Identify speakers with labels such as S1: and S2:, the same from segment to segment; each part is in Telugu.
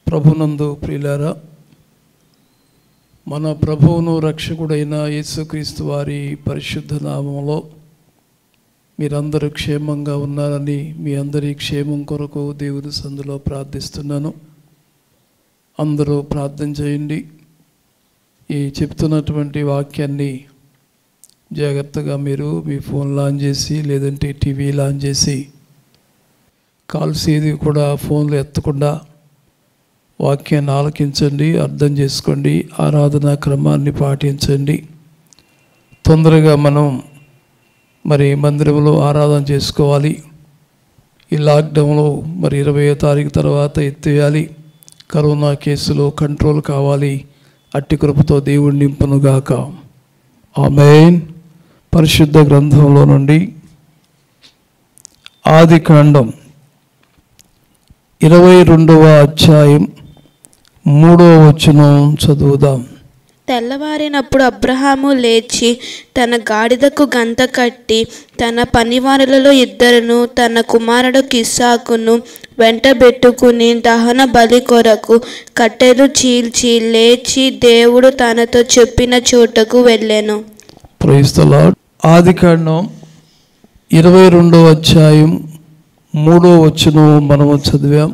S1: ప్రభునందు ప్రియులారా మన ప్రభువును రక్షకుడైన యేసుక్రీస్తు వారి పరిశుద్ధ నామంలో మీరందరూ క్షేమంగా ఉన్నారని మీ అందరి క్షేమం కొరకు దేవుని సందులో ప్రార్థిస్తున్నాను అందరూ ప్రార్థన చేయండి ఈ చెప్తున్నటువంటి వాక్యాన్ని జాగ్రత్తగా మీరు మీ ఫోన్ లాంచ్ చేసి లేదంటే టీవీ లాంచ్ చేసి కాల్స్ ఏది కూడా ఫోన్లు ఎత్తకుండా వాక్యాన్ని ఆలకించండి అర్థం చేసుకోండి ఆరాధనా క్రమాన్ని పాటించండి తొందరగా మనం మరి మందిరంలో ఆరాధన చేసుకోవాలి ఈ లాక్డౌన్లో మరి ఇరవయో తారీఖు తర్వాత ఎత్తేయాలి కరోనా కేసులో కంట్రోల్ కావాలి అట్టి కృపతో దేవుడు నింపనుగాక ఆమెన్ పరిశుద్ధ గ్రంథంలో నుండి ఆది కాండం ఇరవై రెండవ అధ్యాయం మూడవ వచనం చదువుదాం
S2: తెల్లవారినప్పుడు అబ్రహాము లేచి తన గాడిదకు గంత కట్టి తన పనివారులలో ఇద్దరును తన కుమారుడు కిస్సాకును వెంటబెట్టుకుని దహన బలి కొరకు కట్టెలు చీల్చి లేచి దేవుడు తనతో చెప్పిన చోటకు వెళ్ళాను
S1: ప్రైజ్ ద లార్డ్ ఆది కాండం ఇరవై రెండవ అధ్యాయం మూడో వచనం మనము చదివాం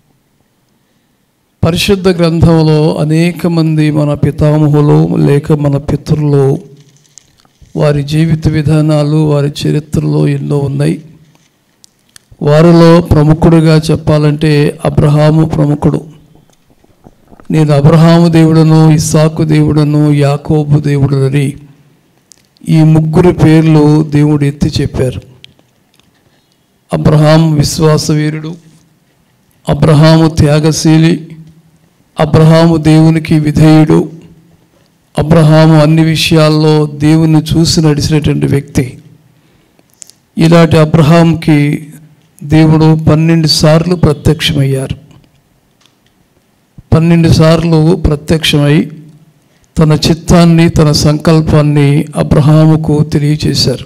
S1: పరిశుద్ధ గ్రంథంలో అనేక మంది మన పితామహులు లేక మన పితరులు వారి జీవిత విధానాలు వారి చరిత్రలో ఎన్నో ఉన్నాయి వారిలో ప్రముఖుడిగా చెప్పాలంటే అబ్రహాము ప్రముఖుడు నేను అబ్రహాము దేవుడను ఇస్సాకు దేవుడను యాకోబు దేవుడనని ఈ ముగ్గురు పేర్లు దేవుడు ఎత్తి చెప్పారు అబ్రహాం విశ్వాసవీరుడు అబ్రహాము త్యాగశీలి అబ్రహాము దేవునికి విధేయుడు అబ్రహాము అన్ని విషయాల్లో దేవుని చూసి నడిచినటువంటి వ్యక్తి ఇలాంటి అబ్రహాంకి దేవుడు పన్నెండు సార్లు ప్రత్యక్షమయ్యారు పన్నెండు సార్లు ప్రత్యక్షమై తన చిత్తాన్ని తన సంకల్పాన్ని అబ్రహాముకు తెలియచేశారు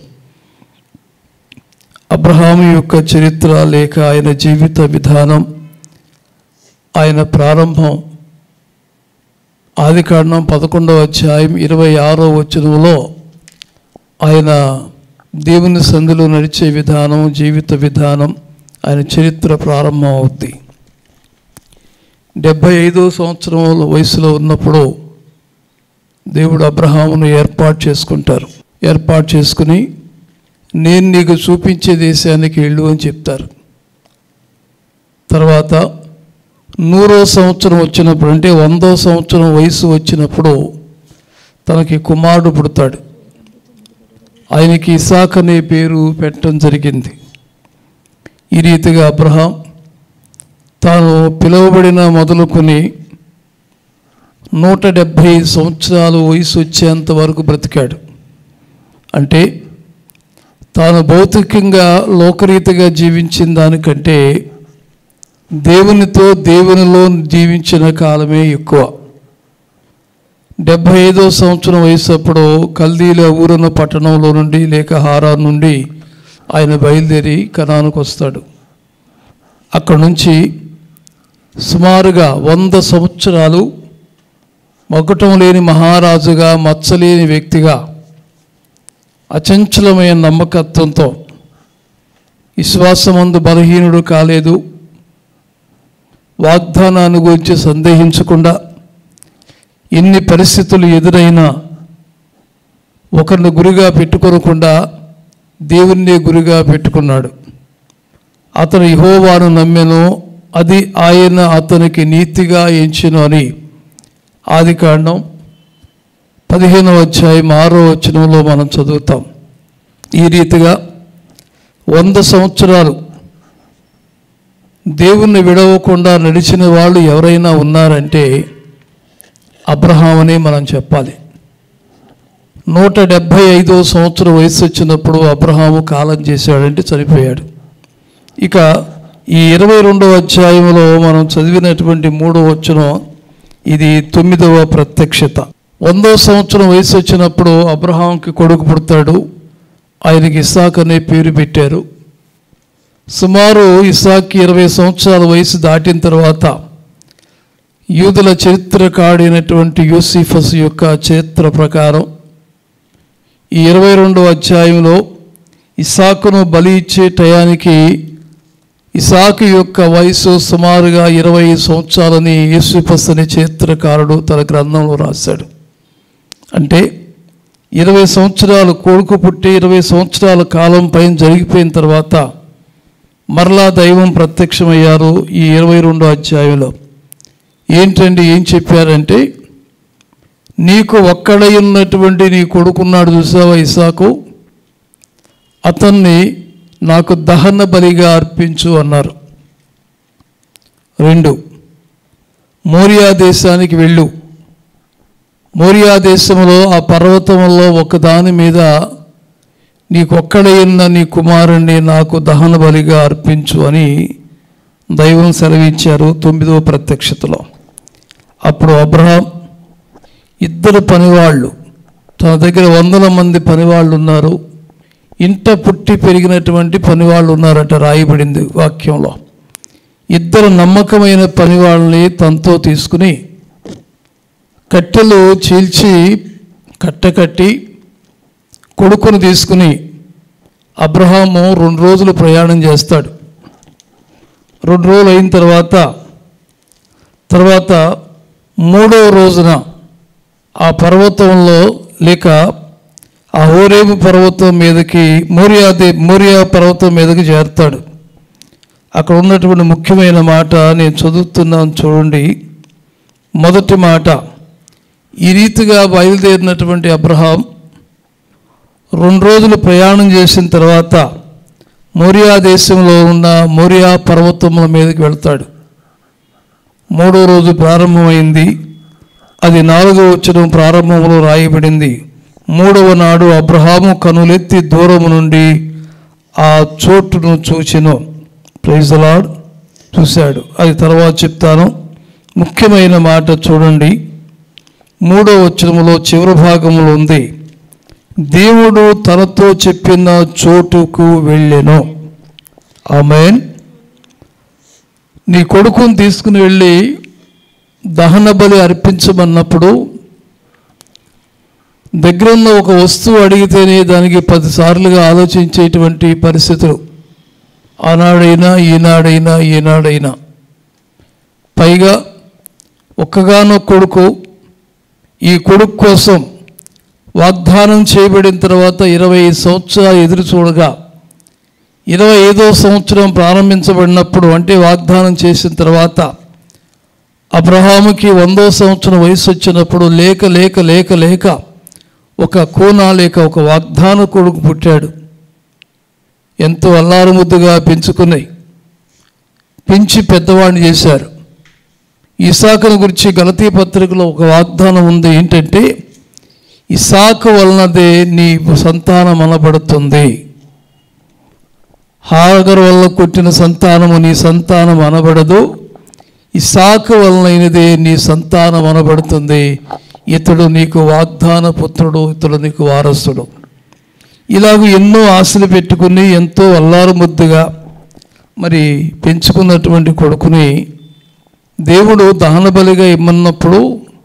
S1: అబ్రహాము యొక్క చరిత్ర లేక ఆయన జీవిత విధానం ఆయన ప్రారంభం ఆదికాండం పదకొండవ అధ్యాయం ఇరవై ఆరో వచనంలో ఆయన దేవుని సందులో నడిచే విధానం జీవిత విధానం ఆయన చరిత్ర ప్రారంభం అవుద్ది డెబ్భై ఐదో సంవత్సరం వయసులో ఉన్నప్పుడు దేవుడు అబ్రహామును ఏర్పాటు చేసుకుంటారు ఏర్పాటు చేసుకుని నేను నీకు చూపించే దేశానికి వెళ్ళు అని చెప్తారు తర్వాత నూరో సంవత్సరం వచ్చినప్పుడు అంటే వందో సంవత్సరం వయసు వచ్చినప్పుడు తనకి కుమారుడు పుడతాడు ఆయనకి ఇసాక్ అనే పేరు పెట్టడం జరిగింది ఈ రీతిగా అబ్రహాం తాను పిలువబడిన మొదలుకొని నూట డెబ్భై సంవత్సరాలు వయసు వచ్చేంత వరకు బ్రతికాడు అంటే తాను భౌతికంగా లోకరీతిగా జీవించిన దానికంటే దేవునితో దేవునిలో జీవించిన కాలమే ఎక్కువ డెబ్భై ఐదో సంవత్సరం వయసు అప్పుడు కల్దీల ఊరన పట్టణంలో నుండి లేక హారా నుండి ఆయన బయలుదేరి కనానికి వస్తాడు అక్కడ నుంచి సుమారుగా వంద సంవత్సరాలు మొగటం లేని మహారాజుగా మచ్చలేని వ్యక్తిగా అచంచలమైన నమ్మకత్వంతో విశ్వాసమందు బలహీనుడు కాలేదు వాగ్దానాన్ని గురించి సందేహించకుండా ఎన్ని పరిస్థితులు ఎదురైనా ఒకరిని గురిగా పెట్టుకోనకుండా దేవుణ్ణి గురిగా పెట్టుకున్నాడు అతను ఇహోవాను నమ్మెను అది ఆయన అతనికి నీతిగా ఎంచును అని ఆది కాండం పదిహేనవ అధ్యాయం ఆరో వచనంలో మనం చదువుతాం ఈ రీతిగా వంద సంవత్సరాలు దేవుణ్ణి విడవకుండా నడిచిన వాళ్ళు ఎవరైనా ఉన్నారంటే అబ్రహాం అని మనం చెప్పాలి నూట డెబ్భై ఐదో సంవత్సరం వయసు వచ్చినప్పుడు అబ్రహాము కాలం చేశాడంటే చనిపోయాడు ఇక ఈ ఇరవై రెండవ అధ్యాయంలో మనం చదివినటువంటి మూడో వచనం ఇది తొమ్మిదవ ప్రత్యక్షత వందో సంవత్సరం వయసు వచ్చినప్పుడు అబ్రహాంకి కొడుకు పుడతాడు ఆయనకి ఇస్సాక్ అనే పేరు పెట్టారు సుమారు ఇస్సాక్కి ఇరవై సంవత్సరాల వయసు దాటిన తర్వాత యూదుల చరిత్రకాడైనటువంటి యూసిఫస్ యొక్క చరిత్ర ప్రకారం ఈ ఇరవై రెండవ అధ్యాయంలో ఇసాకును బలి ఇచ్చే టయానికి ఇసాకు యొక్క వయసు సుమారుగా ఇరవై సంవత్సరాలని యూసిఫస్ అనే చరిత్రకారుడు తన గ్రంథంలో రాశాడు అంటే ఇరవై సంవత్సరాలు కొడుకు పుట్టి ఇరవై సంవత్సరాల కాలం పైన జరిగిపోయిన తర్వాత మరలా దైవం ప్రత్యక్షమయ్యారు ఈ ఇరవై రెండో అధ్యాయంలో ఏంటండి ఏం చెప్పారంటే నీకు ఒక్కడై ఉన్నటువంటి నీ కొడుకున్నాడు చూసావా ఇసాకు అతన్ని నాకు దహన బలిగా అర్పించు అన్నారు రెండు మోరియా దేశానికి వెళ్ళు మోరియా దేశంలో ఆ పర్వతంలో ఒకదాని మీద నీకొక్కడైన నీ కుమారుణ్ణి నాకు దహన బలిగా అర్పించు అని దైవం సెలవిచ్చారు తొమ్మిదవ ప్రత్యక్షతలో అప్పుడు అబ్రహాం ఇద్దరు పనివాళ్ళు తన దగ్గర వందల మంది పనివాళ్ళు ఉన్నారు ఇంట పుట్టి పెరిగినటువంటి పనివాళ్ళు ఉన్నారట రాయబడింది వాక్యంలో ఇద్దరు నమ్మకమైన పనివాళ్ళని తనతో తీసుకుని కట్టెలు చీల్చి కట్టకట్టి కొడుకును తీసుకుని అబ్రహాము రెండు రోజులు ప్రయాణం చేస్తాడు రెండు రోజులు అయిన తర్వాత తర్వాత మూడవ రోజున ఆ పర్వతంలో లేక ఆ హోరేబు పర్వతం మీదకి మోరియా దే మోరియా పర్వతం మీదకి చేరుతాడు అక్కడ ఉన్నటువంటి ముఖ్యమైన మాట నేను చదువుతున్నాను చూడండి మొదటి మాట ఈ రీతిగా బయలుదేరినటువంటి అబ్రహాం రెండు రోజులు ప్రయాణం చేసిన తర్వాత మోరియా దేశంలో ఉన్న మోరియా పర్వతముల మీదకి వెళ్తాడు మూడో రోజు ప్రారంభమైంది అది నాలుగో వచ్చడం ప్రారంభంలో రాయబడింది మూడవ నాడు అబ్రహాము కనులెత్తి దూరము నుండి ఆ చోటును చూచెను ప్రైజ్ లాడ్ చూశాడు అది తర్వాత చెప్తాను ముఖ్యమైన మాట చూడండి మూడో వచనములో చివరి భాగంలో ఉంది దేవుడు తనతో చెప్పిన చోటుకు వెళ్ళెను ఆమెన్ నీ కొడుకుని తీసుకుని వెళ్ళి దహన బలి అర్పించమన్నప్పుడు దగ్గరున్న ఒక వస్తువు అడిగితేనే దానికి పదిసార్లుగా ఆలోచించేటువంటి పరిస్థితులు ఆనాడైనా ఈనాడైనా ఈనాడైనా పైగా ఒక్కగానో కొడుకు ఈ కొడుకు కోసం వాగ్దానం చేయబడిన తర్వాత ఇరవై సంవత్సరాలు ఎదురు చూడగా ఇరవై ఐదో సంవత్సరం ప్రారంభించబడినప్పుడు అంటే వాగ్దానం చేసిన తర్వాత అబ్రహాముకి వందో సంవత్సరం వయసు వచ్చినప్పుడు లేక లేక లేక లేక ఒక కూన లేక ఒక వాగ్దాన కొడుకు పుట్టాడు ఎంతో అల్లారు ముద్దుగా పెంచుకున్నాయి పెంచి పెద్దవాడిని చేశారు ఇసాకును గురించి గలతీ పత్రికలో ఒక వాగ్దానం ఉంది ఏంటంటే ఇసాకు వలనదే నీ సంతానం అనబడుతుంది హాగర్ వల్ల కొట్టిన సంతానము నీ సంతానం అనబడదు ఇసాకు వలనైనదే నీ సంతానం అనబడుతుంది ఇతడు నీకు వాగ్దాన పుత్రుడు ఇతడు నీకు వారసుడు ఇలాగ ఎన్నో ఆశలు పెట్టుకుని ఎంతో అల్లారు ముద్దుగా మరి పెంచుకున్నటువంటి కొడుకుని దేవుడు దహన బలిగా ఇమ్మన్నప్పుడు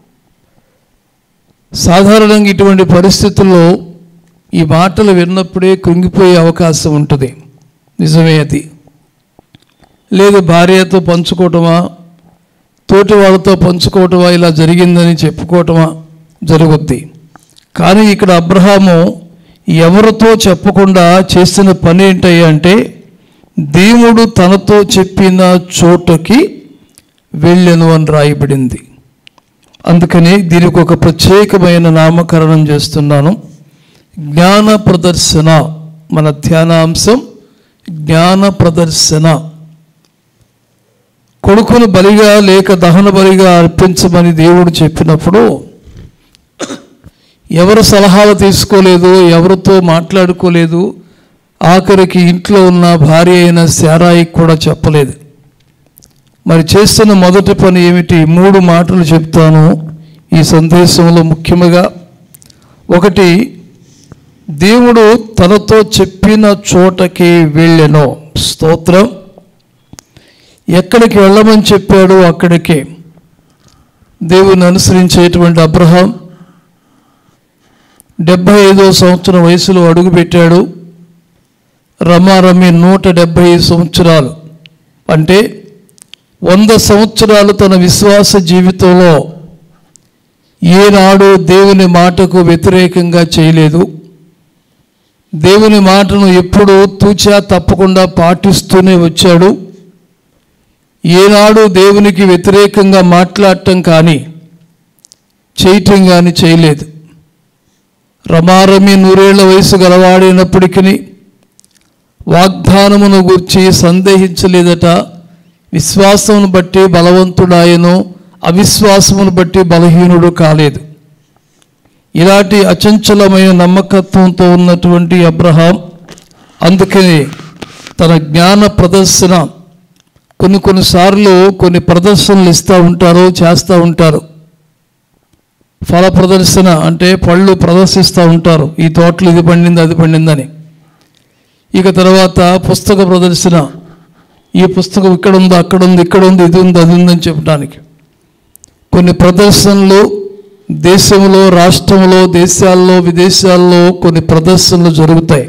S1: సాధారణంగా ఇటువంటి పరిస్థితుల్లో ఈ మాటలు విన్నప్పుడే కృంగిపోయే అవకాశం ఉంటుంది నిజమే అది లేదు భార్యతో పంచుకోవటమా తోటి వాళ్ళతో పంచుకోవటమా ఇలా జరిగిందని చెప్పుకోవటమా జరుగుద్ది కానీ ఇక్కడ అబ్రహాము ఎవరితో చెప్పకుండా చేసిన పని ఏంటయ్యా అంటే దేవుడు తనతో చెప్పిన చోటుకి వెళ్ళెను అని రాయబడింది అందుకని దీనికి ఒక ప్రత్యేకమైన నామకరణం చేస్తున్నాను జ్ఞాన ప్రదర్శన మన ధ్యానాంశం జ్ఞాన ప్రదర్శన కొడుకును బలిగా లేక దహన బలిగా అర్పించమని దేవుడు చెప్పినప్పుడు ఎవరు సలహాలు తీసుకోలేదు ఎవరితో మాట్లాడుకోలేదు ఆఖరికి ఇంట్లో ఉన్న భార్య అయిన శారాయికి కూడా చెప్పలేదు మరి చేస్తున్న మొదటి పని ఏమిటి మూడు మాటలు చెప్తాను ఈ సందేశంలో ముఖ్యంగా ఒకటి దేవుడు తనతో చెప్పిన చోటకి వెళ్ళెను స్తోత్రం ఎక్కడికి వెళ్ళమని చెప్పాడో అక్కడికి దేవుని అనుసరించేటువంటి అబ్రహాం డెబ్భై ఐదో సంవత్సరం వయసులో అడుగుపెట్టాడు రమారమి నూట డెబ్భై సంవత్సరాలు అంటే వంద సంవత్సరాలు తన విశ్వాస జీవితంలో ఏనాడు దేవుని మాటకు వ్యతిరేకంగా చేయలేదు దేవుని మాటను ఎప్పుడూ తూచా తప్పకుండా పాటిస్తూనే వచ్చాడు ఏనాడు దేవునికి వ్యతిరేకంగా మాట్లాడటం కానీ చేయటం కానీ చేయలేదు రమారమి నూరేళ్ల వయసు గలవాడైనప్పటికీ వాగ్దానమును గురించి సందేహించలేదట విశ్వాసమును బట్టి బలవంతుడాయను అవిశ్వాసమును బట్టి బలహీనుడు కాలేదు ఇలాంటి అచంచలమైన నమ్మకత్వంతో ఉన్నటువంటి అబ్రహాం అందుకని తన జ్ఞాన ప్రదర్శన కొన్ని కొన్నిసార్లు కొన్ని ప్రదర్శనలు ఇస్తూ ఉంటారు చేస్తూ ఉంటారు ఫల ప్రదర్శన అంటే పళ్ళు ప్రదర్శిస్తూ ఉంటారు ఈ తోటలు ఇది పండింది అది పండిందని ఇక తర్వాత పుస్తక ప్రదర్శన ఈ పుస్తకం ఇక్కడ ఉంది అక్కడ ఉంది ఇక్కడ ఉంది ఇది ఉంది అది ఉందని చెప్పడానికి కొన్ని ప్రదర్శనలు దేశంలో రాష్ట్రంలో దేశాల్లో విదేశాల్లో కొన్ని ప్రదర్శనలు జరుగుతాయి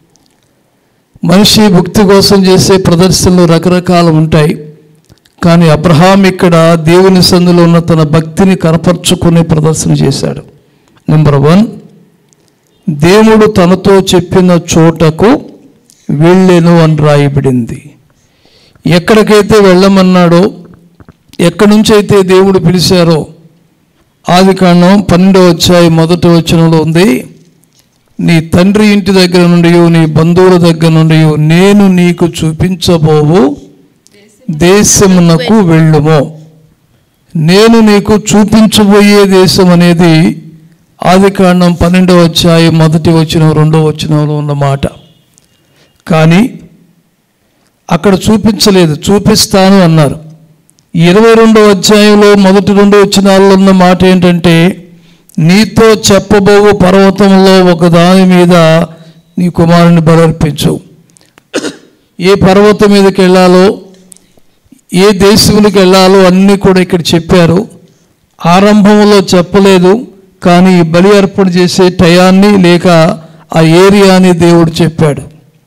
S1: మనిషి భక్తి కోసం చేసే ప్రదర్శనలు రకరకాలు ఉంటాయి కానీ అబ్రహాం ఇక్కడ దేవుని సందులో ఉన్న తన భక్తిని కనపరుచుకునే ప్రదర్శన చేశాడు నెంబర్ వన్ దేవుడు తనతో చెప్పిన చోటకు వెళ్ళెను అని రాయబడింది ఎక్కడికైతే వెళ్ళమన్నాడో ఎక్కడి నుంచి అయితే దేవుడు పిలిచారో ఆది కాండం పన్నెండవ అధ్యాయం మొదటి వచనంలో ఉంది నీ తండ్రి ఇంటి దగ్గర నుండి నీ బంధువుల దగ్గర నుండి నేను నీకు చూపించబోవు దేశమునకు వెళ్ళుము నేను నీకు చూపించబోయే దేశం అనేది ఆది కాండం పన్నెండవ అధ్యాయం మొదటి వచనం రెండవ వచనంలో ఉన్న మాట కానీ అక్కడ చూపించలేదు చూపిస్తాను అన్నారు ఇరవై రెండవ అధ్యాయంలో మొదటి రెండు వచనాల్లో ఉన్న మాట ఏంటంటే నీతో చెప్పబోవు పర్వతంలో ఒక దాని మీద నీ కుమారుని బలర్పించు ఏ పర్వతం మీదకి వెళ్ళాలో ఏ దేశములకు వెళ్ళాలో అన్నీ కూడా ఇక్కడ చెప్పారు ఆరంభంలో చెప్పలేదు కానీ ఈ బలి అర్పణ చేసే టయాన్ని లేక ఆ ఏరియాని దేవుడు చెప్పాడు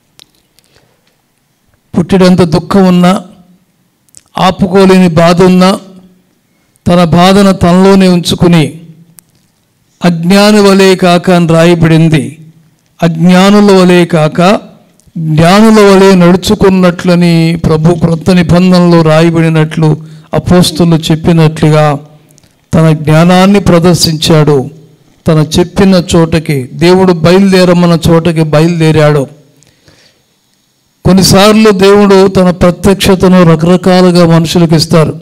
S1: పుట్టినంత దుఃఖం ఉన్నా ఆపుకోలేని బాధ ఉన్నా తన బాధను తనలోనే ఉంచుకుని అజ్ఞాని వలే కాక అని రాయబడింది అజ్ఞానుల వలే కాక జ్ఞానుల వలె నడుచుకున్నట్లని ప్రభు క్రొత్త నిబంధనలో రాయబడినట్లు అపోస్తులు చెప్పినట్లుగా తన జ్ఞానాన్ని ప్రదర్శించాడు తన చెప్పిన చోటకి దేవుడు బయలుదేరమన్న చోటకి బయలుదేరాడు కొన్నిసార్లు దేవుడు తన ప్రత్యక్షతను రకరకాలుగా మనుషులకు ఇస్తారు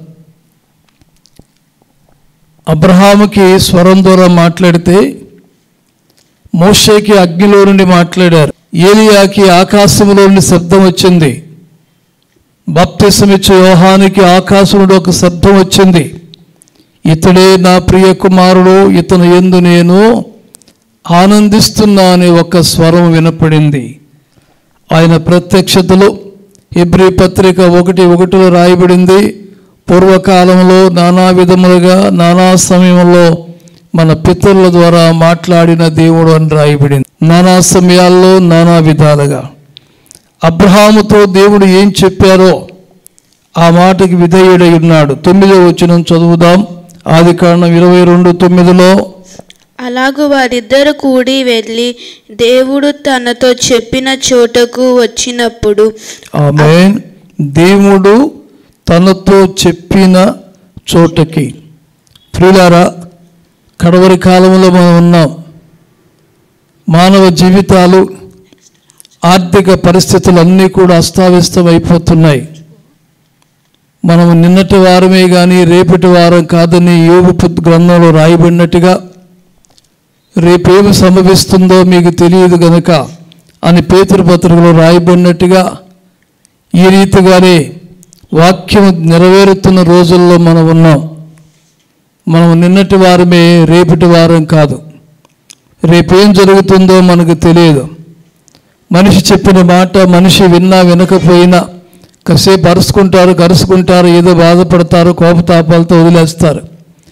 S1: అబ్రహాముకి స్వరం ద్వారా మాట్లాడితే మోషేకి అగ్నిలో నుండి మాట్లాడారు ఏలియాకి ఆకాశంలో నుండి శబ్దం వచ్చింది బాప్తిసమిచ్చే యోహానికి ఆకాశం నుండి ఒక శబ్దం వచ్చింది ఇతడే నా ప్రియ కుమారుడు ఇతను ఎందు నేను ఆనందిస్తున్నా అనే ఒక స్వరం వినపడింది ఆయన ప్రత్యక్షతలో హెబ్రి పత్రిక ఒకటి ఒకటిలో రాయబడింది పూర్వకాలంలో నానా విధములుగా నానా సమయంలో మన పితరుల ద్వారా మాట్లాడిన దేవుడు అని రాయబడింది నానా సమయాల్లో నానా విధాలుగా అబ్రహాముతో దేవుడు ఏం చెప్పారో ఆ మాటకి విధేయుడై ఉన్నాడు తొమ్మిదో వచనం చదువుదాం ఆది కారణం ఇరవై రెండు తొమ్మిదిలో
S2: అలాగు వారిద్దరు కూడి వెళ్ళి దేవుడు తనతో చెప్పిన చోటకు వచ్చినప్పుడు
S1: ఆమె దేవుడు తనతో చెప్పిన చోటకి ప్రియులారా కడవరి కాలంలో మనం ఉన్నాం మానవ జీవితాలు ఆర్థిక పరిస్థితులు అన్నీ కూడా అస్తావ్యస్తం అయిపోతున్నాయి మనం నిన్నటి వారమే కానీ రేపటి వారం కాదని యోగు పుత్ గ్రంథంలో రాయబడినట్టుగా రేపేమి సంభవిస్తుందో మీకు తెలియదు గనుక అని పేతురు పత్రికలో రాయబడినట్టుగా ఈ రీతిగానే వాక్యం నెరవేరుతున్న రోజుల్లో మనం ఉన్నాం మనం నిన్నటి వారమే రేపటి వారం కాదు రేపేం జరుగుతుందో మనకు తెలియదు మనిషి చెప్పిన మాట మనిషి విన్నా వినకపోయినా కాసేపు అరుచుకుంటారు కరుచుకుంటారు ఏదో బాధపడతారు కోపతాపాలతో వదిలేస్తారు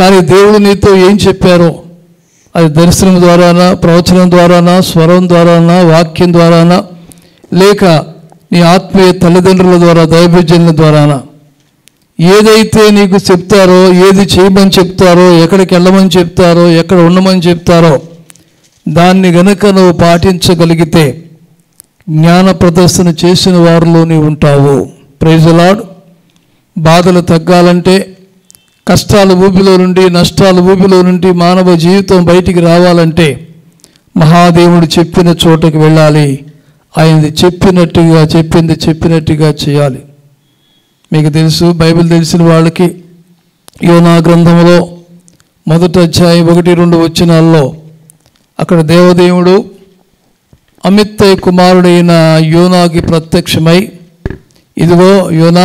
S1: కానీ దేవుడు నీతో ఏం చెప్పారో అది దర్శనం ద్వారానా ప్రవచనం ద్వారానా స్వరం ద్వారానా వాక్యం ద్వారానా లేక నీ ఆత్మీయ తల్లిదండ్రుల ద్వారా దైవజనుల ద్వారానా ఏదైతే నీకు చెప్తారో ఏది చేయమని చెప్తారో ఎక్కడికి వెళ్ళమని చెప్తారో ఎక్కడ ఉండమని చెప్తారో దాన్ని గనుక నువ్వు పాటించగలిగితే జ్ఞాన ప్రదర్శన చేసిన వారిలో నీవు ఉంటావు ప్రైజలాడ్ బాధలు తగ్గాలంటే కష్టాల ఊపిలో నుండి నష్టాల ఊపిలో నుండి మానవ జీవితం బయటికి రావాలంటే మహాదేవుడు చెప్పిన చోటకి వెళ్ళాలి ఆయనది చెప్పినట్టుగా చెప్పింది చెప్పినట్టుగా చేయాలి మీకు తెలుసు బైబిల్ తెలిసిన వాళ్ళకి యోనా గ్రంథంలో మొదటి అధ్యాయం ఒకటి రెండు వచనాల్లో అక్కడ దేవదేవుడు అమిత్తయ్య కుమారుడైన యోనాకి ప్రత్యక్షమై ఇదిగో యోనా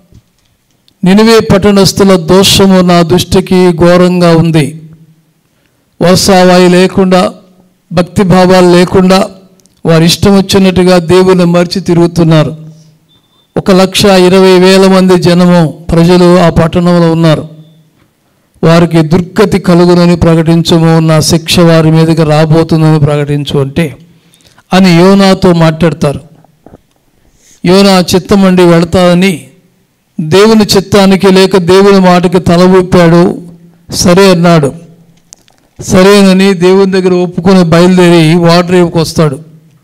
S1: నినివే పట్టణస్థుల దోషము నా దృష్టికి ఘోరంగా ఉంది వర్షావాయి లేకుండా భక్తి భావాలు లేకుండా వారి ఇష్టం వచ్చినట్టుగా దేవుని మర్చి తిరుగుతున్నారు ఒక లక్ష ఇరవై వేల మంది జనము ప్రజలు ఆ పట్టణంలో ఉన్నారు వారికి దుర్గతి కలుగునని ప్రకటించము నా శిక్ష వారి మీదకి రాబోతుందని ప్రకటించు అంటే అని యోనాతో మాట్లాడతారు యోనా చిత్తమండి వెళతాదని దేవుని చిత్తానికి లేక దేవుని మాటకి తల ఊపాడు సరే అన్నాడు సరేనని దేవుని దగ్గర ఒప్పుకొని బయలుదేరి వాడరేవుకి వస్తాడు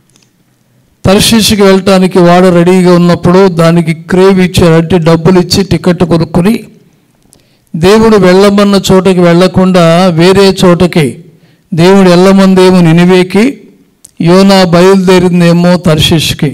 S1: తర్శీషుకి వెళ్ళటానికి వాడు రెడీగా ఉన్నప్పుడు దానికి క్రేవ్ ఇచ్చారు అంటే డబ్బులు ఇచ్చి టికెట్ కొనుక్కొని దేవుడు వెళ్ళమన్న చోటకి వెళ్ళకుండా వేరే చోటకి దేవుడు వెళ్ళమందేమో నినివేకి యోనా బయలుదేరిందేమో తర్శీష్కి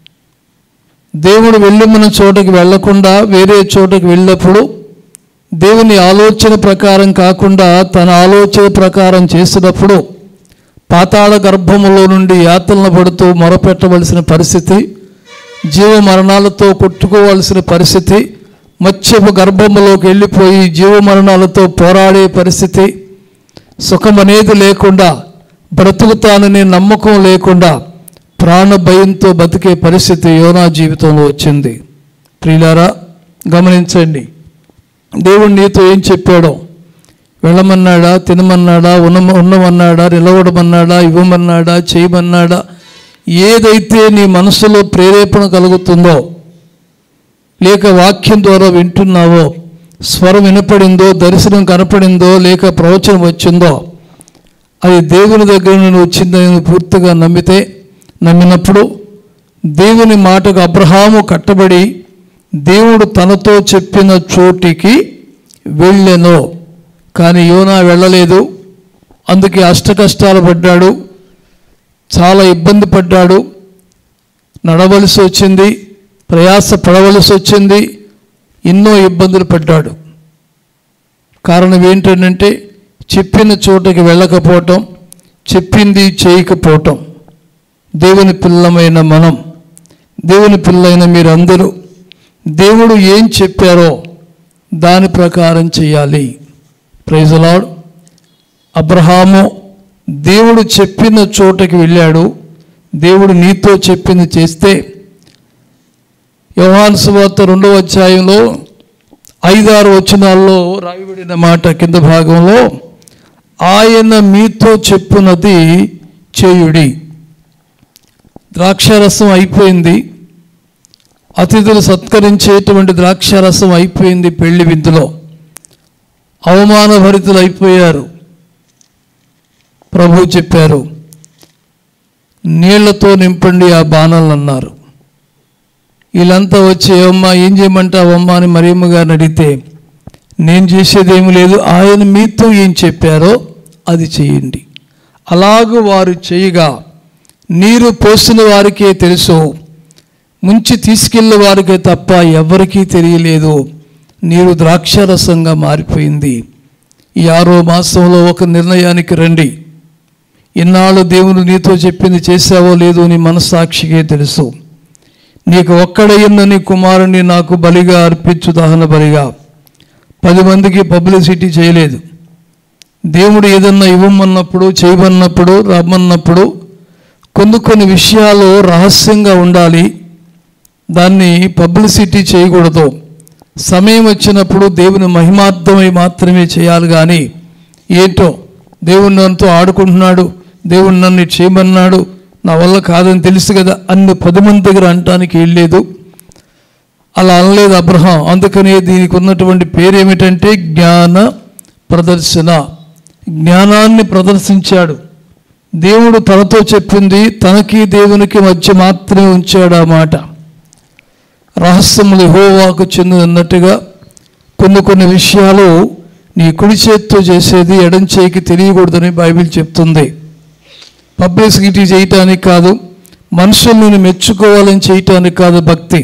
S1: దేవుడు వెళ్ళమన్న చోటకి వెళ్ళకుండా వేరే చోటకి వెళ్ళినప్పుడు దేవుని ఆలోచన ప్రకారం కాకుండా తన ఆలోచన ప్రకారం చేసినప్పుడు పాతాళ గర్భములో నుండి యాతలను పడుతూ మొరపెట్టవలసిన పరిస్థితి జీవ మరణాలతో కొట్టుకోవలసిన పరిస్థితి మత్స్యపు గర్భములోకి వెళ్ళిపోయి జీవ మరణాలతో పోరాడే పరిస్థితి సుఖం అనేది లేకుండా బ్రతుకుతాననే నమ్మకం లేకుండా ప్రాణ భయంతో బతికే పరిస్థితి యోనా జీవితంలో వచ్చింది ప్రియులారా గమనించండి దేవుడు నీతో ఏం చెప్పాడో వెళ్ళమన్నాడా తినమన్నాడా ఉన్న ఉండమన్నాడా నిలవడమన్నాడా ఇవ్వమన్నాడా చేయమన్నాడా ఏదైతే నీ మనసులో ప్రేరేపణ కలుగుతుందో లేక వాక్యం ద్వారా వింటున్నావో స్వరం వినపడిందో దర్శనం కనపడిందో లేక ప్రవచనం వచ్చిందో అది దేవుని దగ్గర నుండి వచ్చిందని నువ్వు పూర్తిగా నమ్మితే నమ్మినప్పుడు దేవుని మాటకు అబ్రహాము కట్టబడి దేవుడు తనతో చెప్పిన చోటికి వెళ్ళెను కానీ యోనా వెళ్ళలేదు అందుకే అష్ట కష్టాలు పడ్డాడు చాలా ఇబ్బంది పడ్డాడు నడవలసి వచ్చింది ప్రయాస పడవలసి వచ్చింది ఎన్నో ఇబ్బందులు పడ్డాడు కారణం ఏంటంటే చెప్పిన చోటకి వెళ్ళకపోవటం చెప్పింది చేయకపోవటం దేవుని పిల్లమైన మనం దేవుని పిల్లైన మీరందరూ దేవుడు ఏం చెప్పారో దాని ప్రకారం చేయాలి ప్రైజలాడ్ అబ్రహాము దేవుడు చెప్పిన చోటకి వెళ్ళాడు దేవుడు నీతో చెప్పింది చేస్తే యోహాను సువార్త రెండవ అధ్యాయంలో ఐదారు వచనాల్లో రాయబడిన మాట కింద భాగంలో ఆయన మీతో చెప్పున్నది చేయుడి ద్రాక్షారసం అయిపోయింది అతిథులు సత్కరించేటువంటి ద్రాక్షారసం అయిపోయింది పెళ్లి విందులో అవమానభరితులు అయిపోయారు ప్రభు చెప్పారు నీళ్లతో నింపండి ఆ బాణాలు అన్నారు వీళ్ళంతా వచ్చి అమ్మ ఏం చేయమంటావమ్మా అని మరియమ్మ గారిని అడిగితే నేను చేసేదేమీ లేదు ఆయన మీతో ఏం చెప్పారో అది చేయండి అలాగూ వారు చేయగా నీరు పోసిన వారికే తెలుసు ముంచి తీసుకెళ్ళే వారికే తప్ప ఎవరికీ తెలియలేదు నీరు ద్రాక్షరసంగా మారిపోయింది ఈ ఆరో మాసంలో ఒక నిర్ణయానికి రండి ఇన్నాళ్ళు దేవుడు నీతో చెప్పింది చేసావో లేదో నీ మనస్సాక్షికే తెలుసు నీకు ఒక్కడయ్యింద నీ కుమారుని నాకు బలిగా అర్పించు దహన బలిగా పది మందికి పబ్లిసిటీ చేయలేదు దేవుడు ఏదన్నా ఇవ్వమన్నప్పుడు చేయమన్నప్పుడు రమ్మన్నప్పుడు కొన్ని కొన్ని విషయాలు రహస్యంగా ఉండాలి దాన్ని పబ్లిసిటీ చేయకూడదు సమయం వచ్చినప్పుడు దేవుని మహిమార్థమై మాత్రమే చేయాలి కానీ ఏంటో దేవుడు నన్నుతో ఆడుకుంటున్నాడు దేవుడు నన్ను ఇది చేయమన్నాడు నా వల్ల కాదని తెలుసు కదా అన్ని పది మంది దగ్గర అనటానికి వెళ్ళలేదు అలా అనలేదు అబ్రహాం అందుకనే దీనికి ఉన్నటువంటి పేరు ఏమిటంటే జ్ఞాన ప్రదర్శన జ్ఞానాన్ని ప్రదర్శించాడు దేవుడు తనతో చెప్పింది తనకి దేవునికి మధ్య మాత్రమే ఉంచాడు ఆ మాట రహస్యములు హోవాకు చెందినట్టుగా కొన్ని కొన్ని విషయాలు నీ కుడి చేత్తో చేసేది ఎడం చేయికి తెలియకూడదని బైబిల్ చెప్తుంది పబ్లిసిటీ చేయటానికి కాదు మనుషులను మెచ్చుకోవాలని చేయటానికి కాదు భక్తి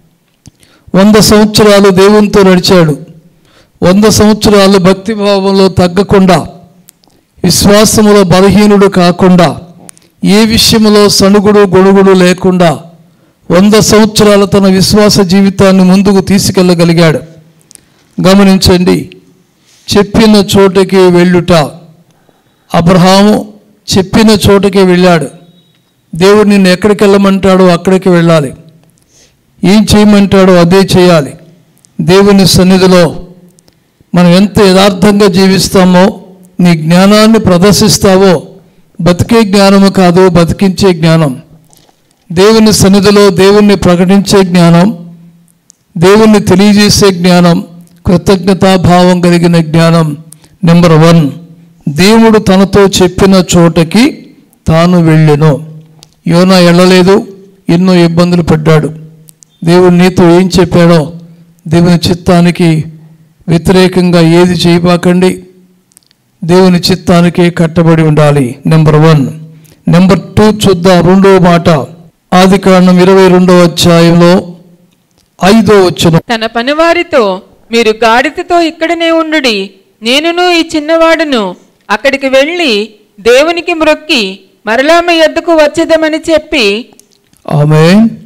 S1: వంద సంవత్సరాలు దేవునితో నడిచాడు వంద సంవత్సరాలు భక్తి భావంలో తగ్గకుండా విశ్వాసములో బలహీనుడు కాకుండా ఏ విషయంలో సణుగుడు గొడుగుడు లేకుండా వంద సంవత్సరాల తన విశ్వాస జీవితాన్ని ముందుకు తీసుకెళ్ళగలిగాడు గమనించండి చెప్పిన చోటకి వెళ్ళుట అబ్రహాము చెప్పిన చోటకే వెళ్ళాడు దేవుడు నిన్ను ఎక్కడికి వెళ్ళమంటాడో అక్కడికి వెళ్ళాలి ఏం చేయమంటాడో అదే చేయాలి దేవుని సన్నిధిలో మనం ఎంత యథార్థంగా జీవిస్తామో నీ జ్ఞానాన్ని ప్రదర్శిస్తావో బతికే జ్ఞానము కాదు బతికించే జ్ఞానం దేవుని సన్నిధిలో దేవుణ్ణి ప్రకటించే జ్ఞానం దేవుణ్ణి తెలియజేసే జ్ఞానం కృతజ్ఞతాభావం కలిగిన జ్ఞానం నెంబర్ వన్ దేవుడు తనతో చెప్పిన చోటకి తాను వెళ్ళెను యోనా వెళ్ళలేదు ఎన్నో ఇబ్బందులు పడ్డాడు దేవుడు నీతో ఏం చెప్పాడో దేవుని చిత్తానికి వ్యతిరేకంగా ఏది చేయబాకండి దేవుని చిత్తానికే కట్టబడి ఉండాలి నెంబర్ వన్ నెంబర్ టూ చూద్దాం రెండో మాట ఆది కాండం ఇరవై రెండో అధ్యాయంలో ఐదో వచ్చిన
S3: తన పనివారితో మీరు గాడిదతో ఇక్కడనే ఉండుడి నేనును ఈ చిన్నవాడును అక్కడికి వెళ్ళి దేవునికి మ్రొక్కి మరలా మీ యొద్దకు వచ్చేదమని చెప్పి
S1: ఆమె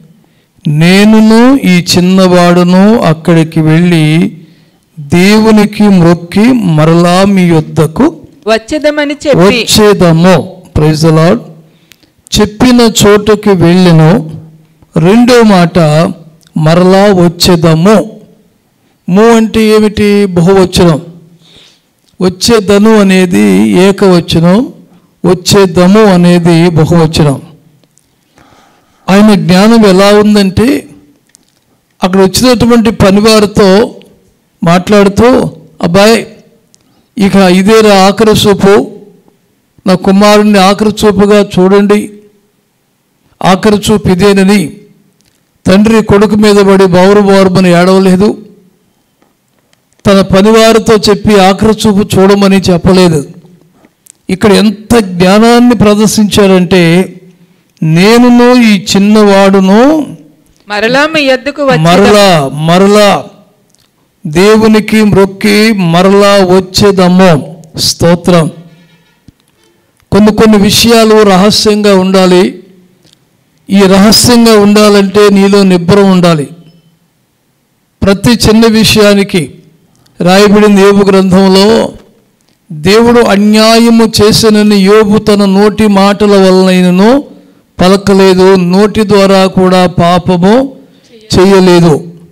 S1: నేనును ఈ చిన్నవాడును అక్కడికి వెళ్ళి దేవునికి మొక్కి మరలా మీ యొద్దకు
S3: వచ్చేదమని చెప్పి
S1: వచ్చేదము ప్రైజ్ లాడ్ చెప్పిన చోటుకి వెళ్ళెను రెండో మాట మరలా వచ్చేదము ము అంటే ఏమిటి బహువచనం వచ్చేదను అనేది ఏకవచనం వచ్చేదము అనేది బహువచనం ఆయన జ్ఞానం ఎలా ఉందంటే అక్కడ వచ్చినటువంటి పనివారితో మాట్లాడుతూ అబ్బాయి ఇక ఇదేరా ఆఖరి చూపు నా కుమారుణ్ణి ఆఖరి చూపుగా చూడండి ఆఖరి చూపు ఇదేనని తండ్రి కొడుకు మీద పడి బౌరు బౌరమని ఏడవలేదు తన పనివారితో చెప్పి ఆఖరి చూపు చూడమని చెప్పలేదు ఇక్కడ ఎంత జ్ఞానాన్ని ప్రదర్శించారంటే నేనును ఈ చిన్నవాడును
S3: మరలా మీ యొద్దకు వచ్చేదము
S1: మరలా మరలా దేవునికి మ్రొక్కి మరలా వచ్చేదమ్మో స్తోత్రం కొన్ని కొన్ని విషయాలు రహస్యంగా ఉండాలి ఈ రహస్యంగా ఉండాలంటే నీలో నిబ్బరం ఉండాలి ప్రతి చిన్న విషయానికి రాయబడిన యోబు గ్రంథంలో దేవుడు అన్యాయము చేసినని యోబు తన నోటి మాటల వలనైనను పలకలేదు నోటి ద్వారా కూడా పాపము చేయలేదు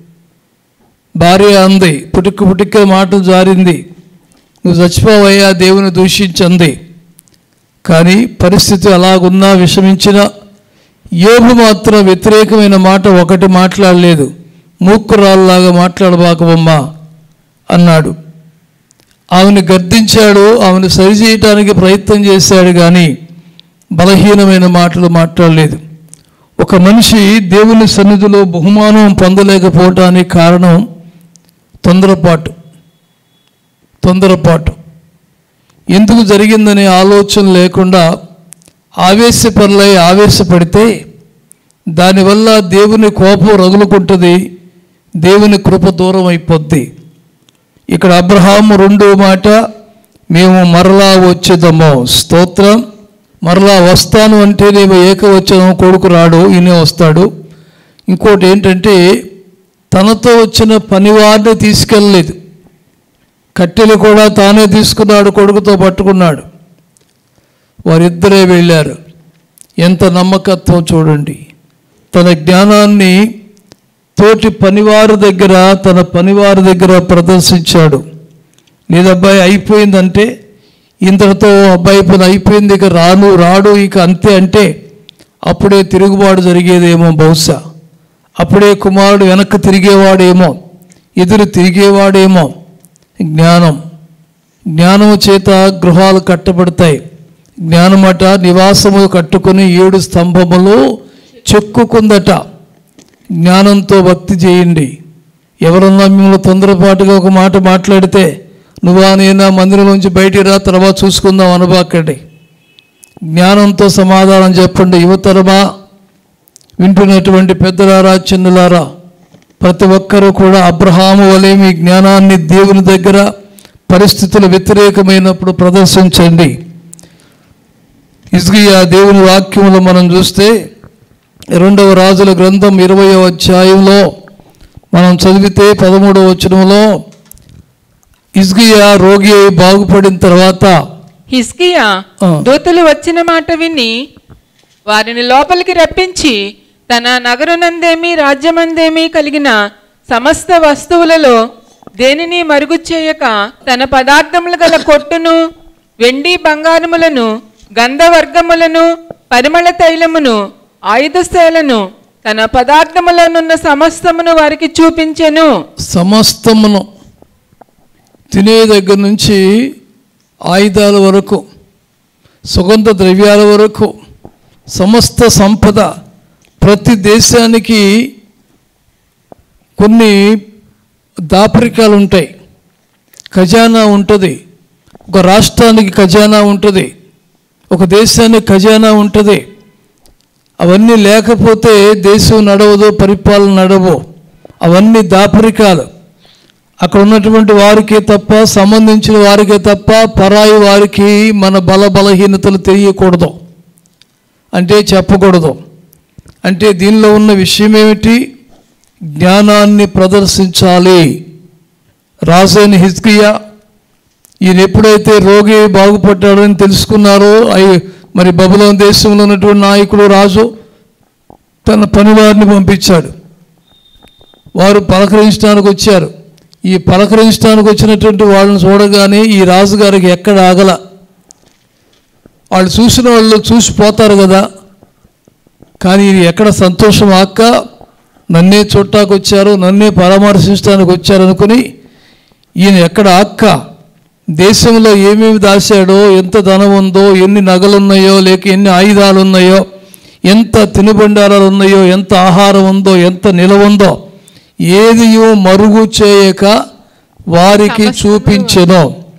S1: భార్య అంది పుట్టుక పుట్టుక మాట జారింది నువ్వు చచ్చిపోవయ్యా దేవుని దూషించంది కానీ పరిస్థితి అలాగున్నా విషమించిన యోబు మాత్రం వ్యతిరేకమైన మాట ఒకటి మాట్లాడలేదు మూక్కురాల్లాగా మాట్లాడబాకవమ్మా అన్నాడు ఆమెను గద్దించాడు ఆమెను సరిచేయటానికి ప్రయత్నం చేశాడు కానీ బలహీనమైన మాటలు మాట్లాడలేదు ఒక మనిషి దేవుని సన్నిధిలో బహుమానం పొందలేకపోవటానికి కారణం తొందరపాటు తొందరపాటు ఎందుకు జరిగిందనే ఆలోచన లేకుండా ఆవేశపరులై ఆవేశపడితే దానివల్ల దేవుని కోపం రగులుకుంటుంది దేవుని కృప దూరం అయిపోద్ది ఇక్కడ అబ్రహాము రెండో మాట మేము మరలా వచ్చేదమ్మో స్తోత్రం మరలా వస్తాను అంటే నేను ఏకవచనం కొడుకు రాడు ఈయనే వస్తాడు ఇంకోటి ఏంటంటే తనతో వచ్చిన పనివారిని తీసుకెళ్ళలేదు కట్టెలు కూడా తానే తీసుకున్నాడు కొడుకుతో పట్టుకున్నాడు వారిద్దరే వెళ్ళారు ఎంత నమ్మకత్వం చూడండి తన జ్ఞానాన్ని తోటి పనివారి దగ్గర తన పనివారి దగ్గర ప్రదర్శించాడు లేదబ్బాయి అయిపోయిందంటే ఇంతటితో అబ్బాయి పని అయిపోయింది ఇక రాను రాడు ఇక అంతే అంటే అప్పుడే తిరుగుబాటు జరిగేదేమో బహుశా అప్పుడే కుమారుడు వెనక్కి తిరిగేవాడేమో ఎదురు తిరిగేవాడేమో జ్ఞానం జ్ఞానము చేత గృహాలు కట్టబడతాయి జ్ఞానమట నివాసము కట్టుకొని ఏడు స్తంభములు చెక్కుకుందట జ్ఞానంతో భక్తి చేయండి ఎవరన్నా మిమ్మల్ని తొందరపాటుగా ఒక మాట మాట్లాడితే నువ్వా నేనా మందిరం నుంచి బయటికి రా తర్వాత చూసుకుందాం అనబాకండి జ్ఞానంతో సమాధానం చెప్పండి యువతరమా వింటున్నటువంటి పెద్దలారా చిన్నలారా ప్రతి ఒక్కరూ కూడా అబ్రహాము వలె మీ జ్ఞానాన్ని దేవుని దగ్గర పరిస్థితులు వ్యతిరేకమైనప్పుడు ప్రదర్శించండి ఇస్గియా దేవుని వాక్యములో మనం చూస్తే రెండవ రాజుల గ్రంథం ఇరవయో అధ్యాయంలో మనం చదివితే పదమూడవ వచనంలో ఇస్గియా రోగి అయి బాగుపడిన తర్వాత
S3: హిస్కియా
S1: ఆ.
S3: దూతలు వచ్చిన మాట విని వారిని లోపలికి రప్పించి తన నగరునందేమి రాజ్యమందేమి కలిగిన సమస్త వస్తువులలో దేనిని మరుగు చేయక తన పదార్థములు గల కొట్టును వెండి బంగారములను గంధవర్గములను పరిమళ తైలమును ఆయుధశైలను తన పదార్థములనున్న సమస్తమును వారికి చూపించెను
S1: సమస్తమును తినే దగ్గర నుంచి ఆయుధాల వరకు సుగంధ ద్రవ్యాల వరకు సమస్త సంపద ప్రతి దేశానికి కొన్ని దాపరికాలు ఉంటాయి ఖజానా ఉంటుంది ఒక రాష్ట్రానికి ఖజానా ఉంటుంది ఒక దేశానికి ఖజానా ఉంటుంది అవన్నీ లేకపోతే దేశం నడవదు పరిపాలన నడవు అవన్నీ దాపరికాలు అక్కడ ఉన్నటువంటి వారికే తప్ప సంబంధించిన వారికే తప్ప పరాయి వారికి మన బల బలహీనతలు తెలియకూడదు అంటే చెప్పకూడదు అంటే దీనిలో ఉన్న విషయం ఏమిటి జ్ఞానాన్ని ప్రదర్శించాలి రాజైన హిజ్కియా ఈయన ఎప్పుడైతే రోగి బాగుపడ్డాడని తెలుసుకున్నారో అయి మరి బబులోన్ దేశంలో ఉన్నటువంటి నాయకుడు రాజు తన పనివారిని పంపించాడు వారు పలకరించడానికి వచ్చారు ఈ పలకరించడానికి వచ్చినటువంటి వాళ్ళని చూడగానే ఈ రాజుగారికి ఎక్కడ ఆగల వాళ్ళు చూసిన వాళ్ళు చూసిపోతారు కదా కానీ ఇది ఎక్కడ సంతోషం ఆక్క నన్నే చూడటానికి వచ్చారు నన్నే పరామర్శించడానికి వచ్చారు అనుకుని ఈయన ఎక్కడ ఆక్క దేశంలో ఏమేమి దాచాడో ఎంత ధనం ఉందో ఎన్ని నగలు ఉన్నాయో లేక ఎన్ని ఆయుధాలు ఉన్నాయో ఎంత తినుబండారాలు ఉన్నాయో ఎంత ఆహారం ఉందో ఎంత నిలవ ఉందో ఏదియో మరుగు చేయక వారికి చూపించెను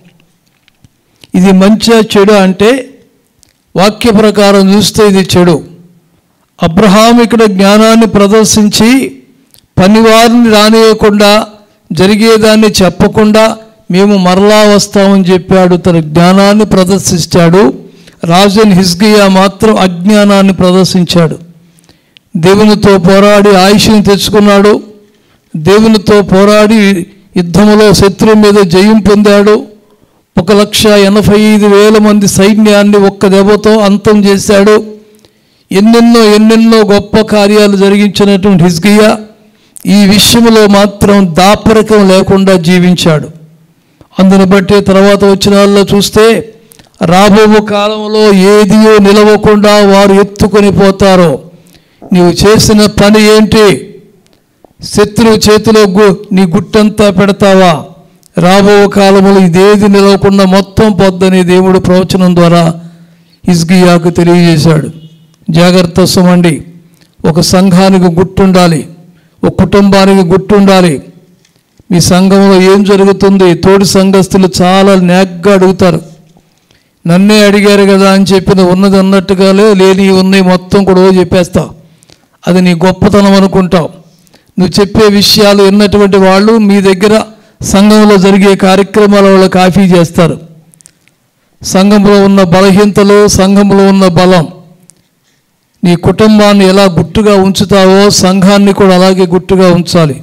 S1: ఇది మంచిగా చెడు అంటే వాక్య ప్రకారం చూస్తే ఇది చెడు అబ్రహాం ఇక్కడ జ్ఞానాన్ని ప్రదర్శించి పనివారిని రానియకుండా జరిగేదాన్ని చెప్పకుండా మేము మరలా వస్తామని చెప్పాడు తన జ్ఞానాన్ని ప్రదర్శించాడు రాజన్ హిస్గియా మాత్రం అజ్ఞానాన్ని ప్రదర్శించాడు దేవునితో పోరాడి ఆయుష్ని తెచ్చుకున్నాడు దేవునితో పోరాడి యుద్ధములో శత్రువు మీద జయం పొందాడు ఒక లక్ష ఎనభై ఐదు వేల మంది సైన్యాన్ని ఒక్క దెబ్బతో అంతం చేశాడు ఎన్నెన్నో ఎన్నెన్నో గొప్ప కార్యాలు జరిగించినటువంటి హిజ్కియా ఈ విషయంలో మాత్రం దాపరికం లేకుండా జీవించాడు అందుని బట్టి తర్వాత వచ్చిన వాళ్ళలో చూస్తే రాబో కాలంలో ఏదియో నిలవకుండా వారు ఎత్తుకొని పోతారో నీవు చేసిన పని ఏంటి శత్రువు చేతిలో గు నీ గుట్టంతా పెడతావా రాబో కాలంలో ఇదేది నిలవకుండా మొత్తం పొద్దని దేవుడు ప్రవచనం ద్వారా హిజ్గియాకు తెలియజేశాడు జాగ్రత్త సుమండి ఒక సంఘానికి గుట్టుండాలి ఒక కుటుంబానికి గుట్టుండాలి మీ సంఘంలో ఏం జరుగుతుంది తోటి సంఘస్థులు చాలా నేగ్గా అడుగుతారు నన్నే అడిగారు కదా అని చెప్పిన ఉన్నది అన్నట్టుగానే లేని ఉన్నాయి మొత్తం కూడా చెప్పేస్తావు అది నీ గొప్పతనం అనుకుంటావు నువ్వు చెప్పే విషయాలు విన్నటువంటి వాళ్ళు మీ దగ్గర సంఘంలో జరిగే కార్యక్రమాల వాళ్ళు కాఫీ చేస్తారు సంఘంలో ఉన్న బలహీనతలు సంఘంలో ఉన్న బలం నీ కుటుంబాన్ని ఎలా గుట్టుగా ఉంచుతావో సంఘాన్ని కూడా అలాగే గుట్టుగా ఉంచాలి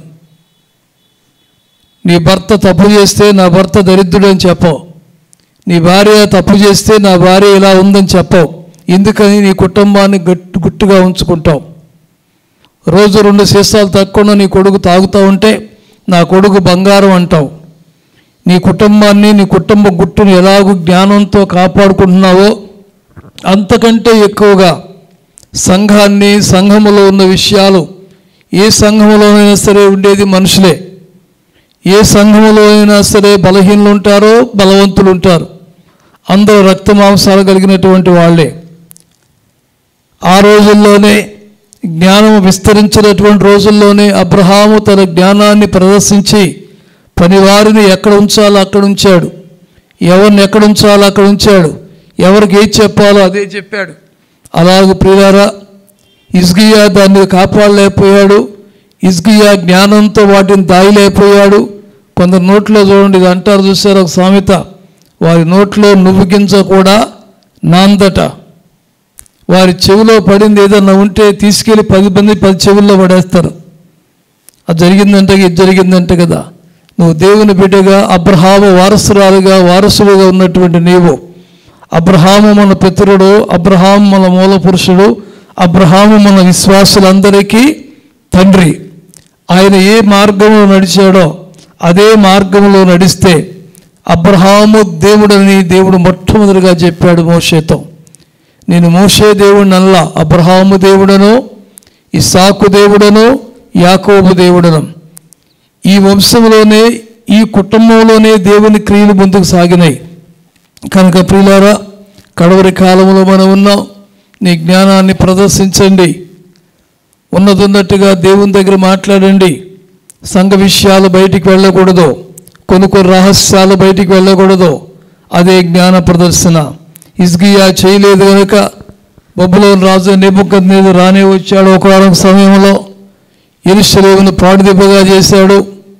S1: నీ భర్త తప్పు చేస్తే నా భర్త దరిద్రుడు అని చెప్పవు నీ భార్య తప్పు చేస్తే నా భార్య ఇలా ఉందని చెప్పవు ఎందుకని నీ కుటుంబాన్ని గట్టు గుట్టుగా ఉంచుకుంటావు రోజు రెండు సీసాలు తక్కువ నీ కొడుకు తాగుతూ ఉంటే నా కొడుకు బంగారం అంటావు నీ కుటుంబాన్ని నీ కుటుంబ గుట్టును ఎలాగూ జ్ఞానంతో కాపాడుకుంటున్నావో అంతకంటే ఎక్కువగా సంఘాన్ని సంఘములో ఉన్న విషయాలు ఏ సంఘములోనైనా సరే ఉండేది మనుషులే ఏ సంఘములో అయినా సరే బలహీనలు ఉంటారో బలవంతులు ఉంటారు అందరూ రక్త మాంసాలు కలిగినటువంటి వాళ్ళే ఆ రోజుల్లోనే జ్ఞానం విస్తరించినటువంటి రోజుల్లోనే అబ్రహాము తన జ్ఞానాన్ని ప్రదర్శించి పనివారిని ఎక్కడ ఉంచాలో అక్కడ ఉంచాడు ఎవరిని ఎక్కడ ఉంచాలో అక్కడ ఉంచాడు ఎవరికి ఏది చెప్పాలో అదే చెప్పాడు అలాగే ప్రియారా ఇస్గియా దాన్ని కాపాడలేకపోయాడు ఇస్గియా జ్ఞానంతో వాటిని దాయలేకపోయాడు కొందరు నోట్లో చూడండి ఇది అంటారు చూసారు ఒక సామెత వారి నోట్లో నువ్వు గింజ కూడా నాందట వారి చెవిలో పడింది ఏదన్నా ఉంటే తీసుకెళ్ళి పది మంది పది చెవుల్లో పడేస్తారు అది జరిగిందంటే ఇది జరిగిందంటే కదా నువ్వు దేవుని బిడ్డగా అబ్రహాము వారసురాలుగా వారసుడుగా ఉన్నటువంటి నీవు అబ్రహాము మన పితరుడు అబ్రహాము మన మూల పురుషుడు అబ్రహాము మన విశ్వాసులందరికీ తండ్రి ఆయన ఏ మార్గంలో నడిచాడో అదే మార్గంలో నడిస్తే అబ్రహాము దేవుడని దేవుడు మొట్టమొదటిగా చెప్పాడు మోషేతో నేను మోషే దేవుడిని అల్లా అబ్రహాము దేవుడను ఇసాకు దేవుడను యాకోబు దేవుడను ఈ వంశంలోనే ఈ కుటుంబంలోనే దేవుని క్రియలు ముందుకు సాగినాయి కనుక ప్రియులారా కడవరి కాలంలో మనం ఉన్నాం నీ జ్ఞానాన్ని ప్రదర్శించండి ఉన్నదున్నట్టుగా దేవుని దగ్గర మాట్లాడండి సంఘ విషయాలు బయటికి వెళ్ళకూడదు కొన్ని కొన్ని రహస్యాలు బయటికి వెళ్ళకూడదు అదే జ్ఞాన ప్రదర్శన ఇస్గియా చేయలేదు కనుక బొబ్బులోని రాజు నిబుక్కద్ మీద రానే వచ్చాడు ఒక వారం సమయంలో ఎరుషలేమును పాడుదిబ్బగా చేశాడు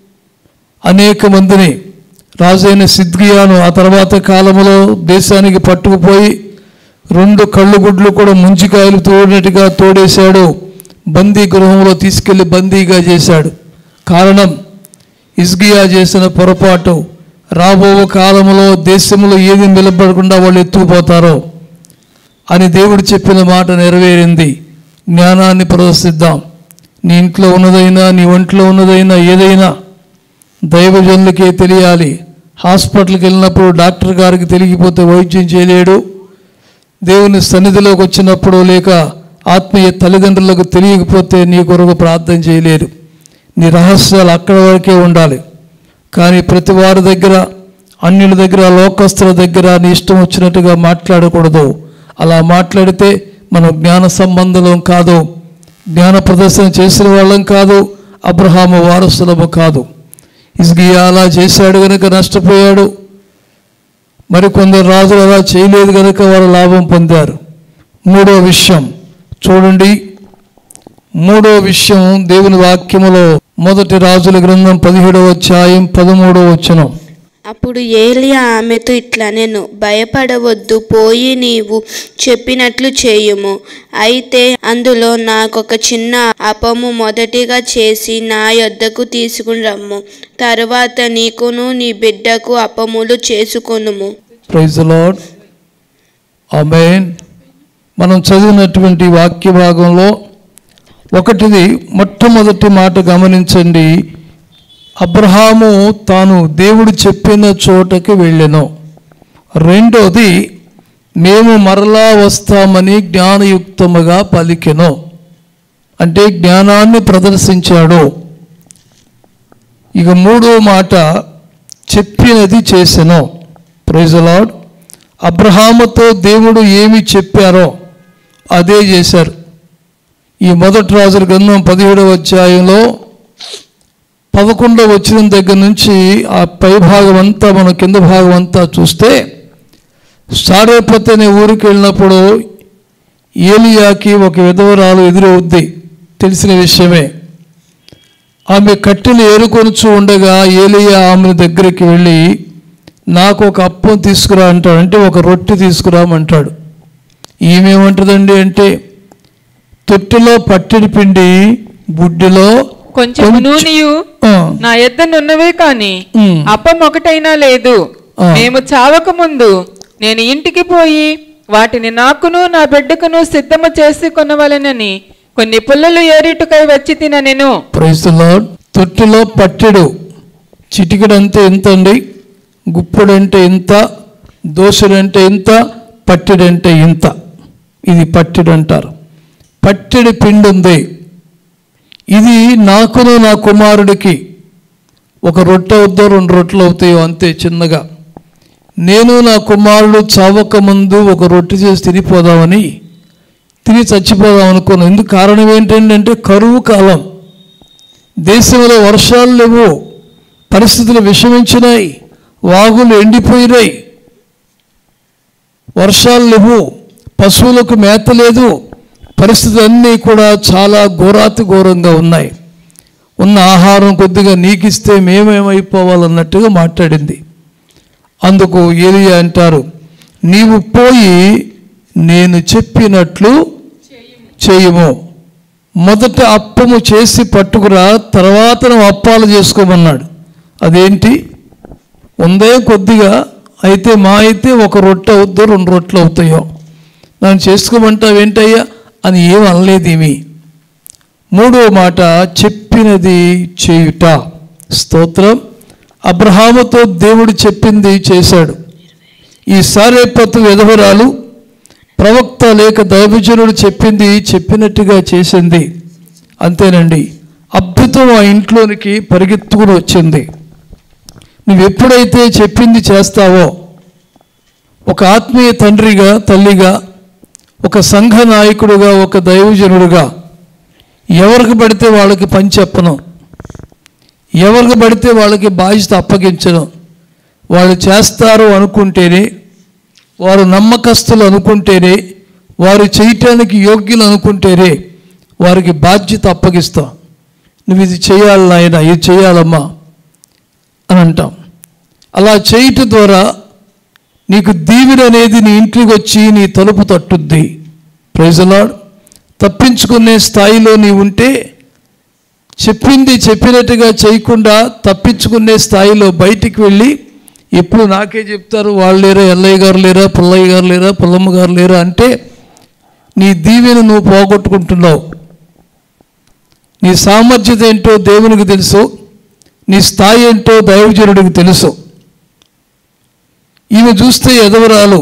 S1: అనేక మందిని రాజైన సిద్గియాను ఆ తర్వాత కాలంలో దేశానికి పట్టుకుపోయి రెండు కళ్ళు గుడ్లు కూడా ముంచికాయలు తోడినట్టుగా తోడేశాడు బందీ గృహంలో తీసుకెళ్లి బందీగా చేశాడు కారణం ఇస్గియా చేసిన పొరపాటు రాబో కాలంలో దేశంలో ఏది నిలబడకుండా వాళ్ళు ఎత్తుకుపోతారో అని దేవుడు చెప్పిన మాట నెరవేరింది జ్ఞానాన్ని ప్రదర్శిద్దాం నీ ఇంట్లో ఉన్నదైనా నీ ఒంట్లో ఉన్నదైనా ఏదైనా దైవజనులకే తెలియాలి హాస్పిటల్కి వెళ్ళినప్పుడు డాక్టర్ గారికి తెలియకపోతే వైద్యం చేయలేడు దేవుని సన్నిధిలోకి వచ్చినప్పుడు లేక ఆత్మీయ తల్లిదండ్రులకు తెలియకపోతే నీ కొరకు ప్రార్థన చేయలేరు నీ రహస్యాలు అక్కడ వరకే ఉండాలి కానీ ప్రతి వారి దగ్గర అన్యుల దగ్గర లోకస్తుల దగ్గర నీ ఇష్టం వచ్చినట్టుగా మాట్లాడకూడదు అలా మాట్లాడితే మనం జ్ఞాన సంబంధం కాదు జ్ఞాన ప్రదర్శన చేసిన వాళ్ళం కాదు అబ్రహాము వారసులము కాదు ఇస్గియా అలా చేశాడు కనుక నష్టపోయాడు మరికొందరు రాజులు అలా చేయలేదు కనుక వారు లాభం పొందారు మూడో విషయం చూడండి మూడో విషయం దేవుని వాక్యములో మొదటి రాజుల గ్రంథం పదిహేడవ అధ్యాయం పదమూడవ వచనం
S2: అప్పుడు ఏలియా ఆమెతో ఇట్లా నేను భయపడవద్దు పోయి నీవు చెప్పినట్లు చేయుము అయితే అందులో నాకొక చిన్న అపము మొదటిగా చేసి నా యొద్దకు తీసుకుని రమ్ము తరువాత నీకును నీ బిడ్డకు అపములు చేసుకొనుము
S1: ప్రైజ్ లార్డ్ ఆమెన్ మనం చదివినటువంటి వాక్య భాగంలో ఒకటిది మొట్టమొదటి మాట గమనించండి అబ్రహాము తాను దేవుడు చెప్పిన చోటకి వెళ్ళెను రెండోది మేము మరలా వస్తామని జ్ఞానయుక్తముగా పలికెను అంటే జ్ఞానాన్ని ప్రదర్శించాడు ఇక మూడో మాట చెప్పినది చేసెను ప్రైజ్ లార్డ్ అబ్రహాముతో దేవుడు ఏమి చెప్పారో అదే చేశారు ఈ మొదటి రాజుల గ్రంథం పదిహేడవ అధ్యాయంలో పదకొండవ వచ్చిన దగ్గర నుంచి ఆ పై భాగం అంతా మన కింద భాగం అంతా చూస్తే సారేపతి అనే ఊరికి వెళ్ళినప్పుడు ఏలియాకి ఒక విధవరాలు ఎదురవుద్ది తెలిసిన విషయమే ఆమె కట్టెలు ఏరుకొనుచు ఉండగా ఏలియా ఆమె దగ్గరికి వెళ్ళి నాకు ఒక అప్పం తీసుకురా అంటాడు అంటే ఒక రొట్టె తీసుకురామంటాడు ఈమెమంటదండి అంటే తొట్టిలో పట్టెడి పిండి బుడ్డిలో
S3: కొంచెం నూనెయు
S1: ఆ,
S3: నా ఎద్దనున్నవే కాని
S1: ఉమ్.
S3: అప్పం ఒకటైనా లేదు
S1: ఆ.
S3: మేము చావక ముందు నేను ఇంటికి పోయి వాటిని నాకును నా బిడ్డకును సిద్ధము చేసి కొనవలెనని కొన్ని పుల్లలు ఏరిటుకై వచ్చి తిన నేను
S1: ప్రైజ్ లార్డ్ తొట్టిలో పట్టెడు చిటికెడంటే ఎంత అండి గుప్పెడంటే ఇంత దోశడంటే ఇంత పట్టెడంటే ఇంత ఇది పట్టెడు అంటారు పట్టెడి పిండి ఉంది ఇది నాకును నా కుమారుడికి ఒక రొట్టె అవుద్దో రెండు రొట్టెలు అవుతాయో అంతే చిన్నగా నేను నా కుమారుడు చావక ముందు ఒక రొట్టె చేసి తినిపోదామని తిని చచ్చిపోదాం అనుకున్నాను ఎందుకు కారణం ఏంటంటే కరువు కాలం దేశంలో వర్షాలు లేవు పరిస్థితులు విషమించినాయి వాగులు ఎండిపోయినాయి వర్షాలు లేవు పశువులకు మేత లేదు పరిస్థితులన్నీ కూడా చాలా ఘోరాతి ఘోరంగా ఉన్నాయి ఉన్న ఆహారం కొద్దిగా నీకిస్తే మేమేమైపోవాలన్నట్టుగా మాట్లాడింది అందుకు ఏలియా అంటారు నీవు పోయి నేను చెప్పినట్లు చేయము మొదట అప్పము చేసి పట్టుకురా తర్వాత నువ్వు అప్పాలు చేసుకోమన్నాడు అదేంటి ఉందే కొద్దిగా అయితే మా అయితే ఒక రొట్టె అవుద్దో రెండు రొట్టెలు అవుతాయో నన్ను చేసుకోమంటావు ఏంటయ్యా అని ఏం అనలేదు ఏమి మూడో మాట చెప్పినది చేయుట స్తోత్రం అబ్రహాముతో దేవుడు చెప్పింది చేశాడు ఈ సారేపత్తు విధవరాలు ప్రవక్త లేక దైవజనుడు చెప్పింది చెప్పినట్టుగా చేసింది అంతేనండి అద్భుతం ఆ ఇంట్లోనికి పరిగెత్తుకుని వచ్చింది నువ్వు ఎప్పుడైతే చెప్పింది చేస్తావో ఒక ఆత్మీయ తండ్రిగా తల్లిగా ఒక సంఘ నాయకుడుగా ఒక దైవజనుడుగా ఎవరికి పడితే వాళ్ళకి పని చెప్పను ఎవరికి పడితే వాళ్ళకి బాధ్యత అప్పగించను వాళ్ళు చేస్తారు అనుకుంటేనే వారు నమ్మకస్తులు అనుకుంటేనే వారు చేయటానికి యోగ్యులు అనుకుంటేనే వారికి బాధ్యత అప్పగిస్తాం నువ్వు ఇది చేయాలి నాయన ఇది చేయాలమ్మా అని అంటాం అలా చేయటం ద్వారా నీకు దీవెన అనేది నీ ఇంటికి వచ్చి నీ తలుపు తట్టుద్ది ప్రైజలాడ్ తప్పించుకునే స్థాయిలో నీ ఉంటే చెప్పింది చెప్పినట్టుగా చేయకుండా తప్పించుకునే స్థాయిలో బయటికి వెళ్ళి ఎప్పుడు నాకే చెప్తారు వాళ్ళు లేరా ఎల్లయ్య గారు లేరా పుల్లయ్య గారు లేరా పుల్లమ్మ గారు లేరా అంటే నీ దీవెన నువ్వు పోగొట్టుకుంటున్నావు నీ సామర్థ్యత ఏంటో దేవునికి తెలుసు నీ స్థాయి ఏంటో దైవజనుడికి తెలుసు ఈమె చూస్తే ఎదవరాలు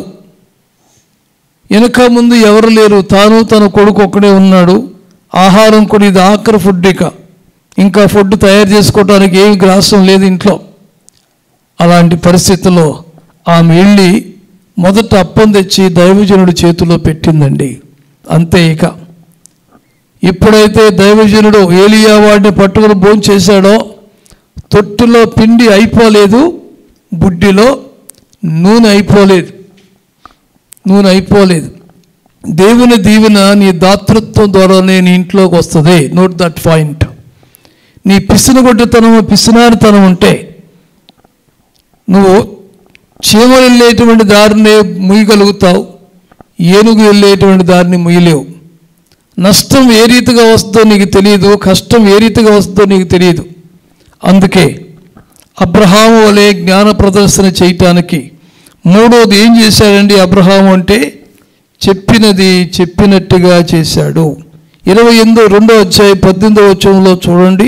S1: వెనక ముందు ఎవరు లేరు తాను తన కొడుకు ఒక్కడే ఉన్నాడు ఆహారం కూడా ఇది ఆఖరి ఫుడ్ ఇక ఇంకా ఫుడ్ తయారు చేసుకోవడానికి ఏమి గ్రాసం లేదు ఇంట్లో అలాంటి పరిస్థితుల్లో ఆమె వెళ్ళి మొదట అప్పం తెచ్చి దైవజనుడి చేతిలో పెట్టిందండి అంతే ఇక ఎప్పుడైతే దైవజనుడు ఏలియా వాడిని పట్టుకుని భోజనం చేశాడో తొట్టులో పిండి అయిపోలేదు బుడ్డిలో నూనె అయిపోలేదు నూనె అయిపోలేదు దేవుని దీవెన నీ దాతృత్వం ద్వారానే నీ ఇంట్లోకి వస్తుంది నోట్ దట్ పాయింట్ నీ పిసినగొడ్డతనం పిసినారితనం ఉంటే నువ్వు చీమలు వెళ్ళేటువంటి దారిని ముయ్యగలుగుతావు ఏనుగు వెళ్ళేటువంటి దారిని ముయ్యలేవు నష్టం ఏ రీతిగా వస్తుందో నీకు తెలియదు కష్టం ఏ రీతిగా వస్తుందో నీకు తెలియదు అందుకే అబ్రహాము వలె జ్ఞాన ప్రదర్శన చేయటానికి మూడోది ఏం చేశాడండి అబ్రహాము అంటే చెప్పినది చెప్పినట్టుగా చేశాడు ఇరవై ఎనిమిదో రెండో అధ్యాయం పద్దెనిమిదో వచ్చంలో చూడండి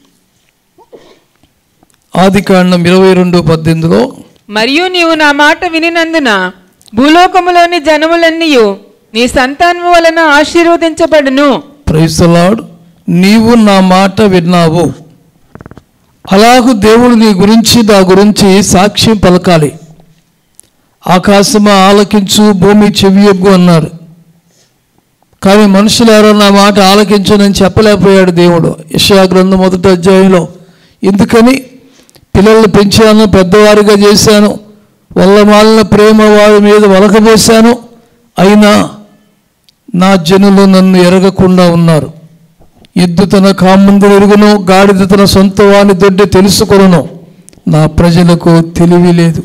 S1: ఆది కాండం ఇరవై రెండు పద్దెనిమిదిలో
S3: మరియు నీవు నా మాట వినినందున భూలోకములోని జనములన్నీయు నీ సంతానము వలన ఆశీర్వదించబడును
S1: ప్రైస్తలాడు నీవు నా మాట విన్నావు అలాగూ దేవుడు నీ గురించి నా గురించి సాక్ష్యం పలకాలి ఆకాశమా ఆలకించు భూమి చెవియొగ్గు అన్నారు కానీ మనుషులు ఎవరో నా మాట ఆలకించనని చెప్పలేకపోయాడు దేవుడు యశా గ్రంథం మొదటి అధ్యాయంలో ఎందుకని పిల్లల్ని పెంచాను పెద్దవారిగా చేశాను వల్లమాలిన ప్రేమ వారి మీద వలకబోశాను అయినా నా జనులు నన్ను ఎరగకుండా ఉన్నారు ఎద్దు తన కామందు ఎరుగును గాడిద తన సొంత వాని దొడ్డి తెలుసుకొను నా ప్రజలకు తెలివి లేదు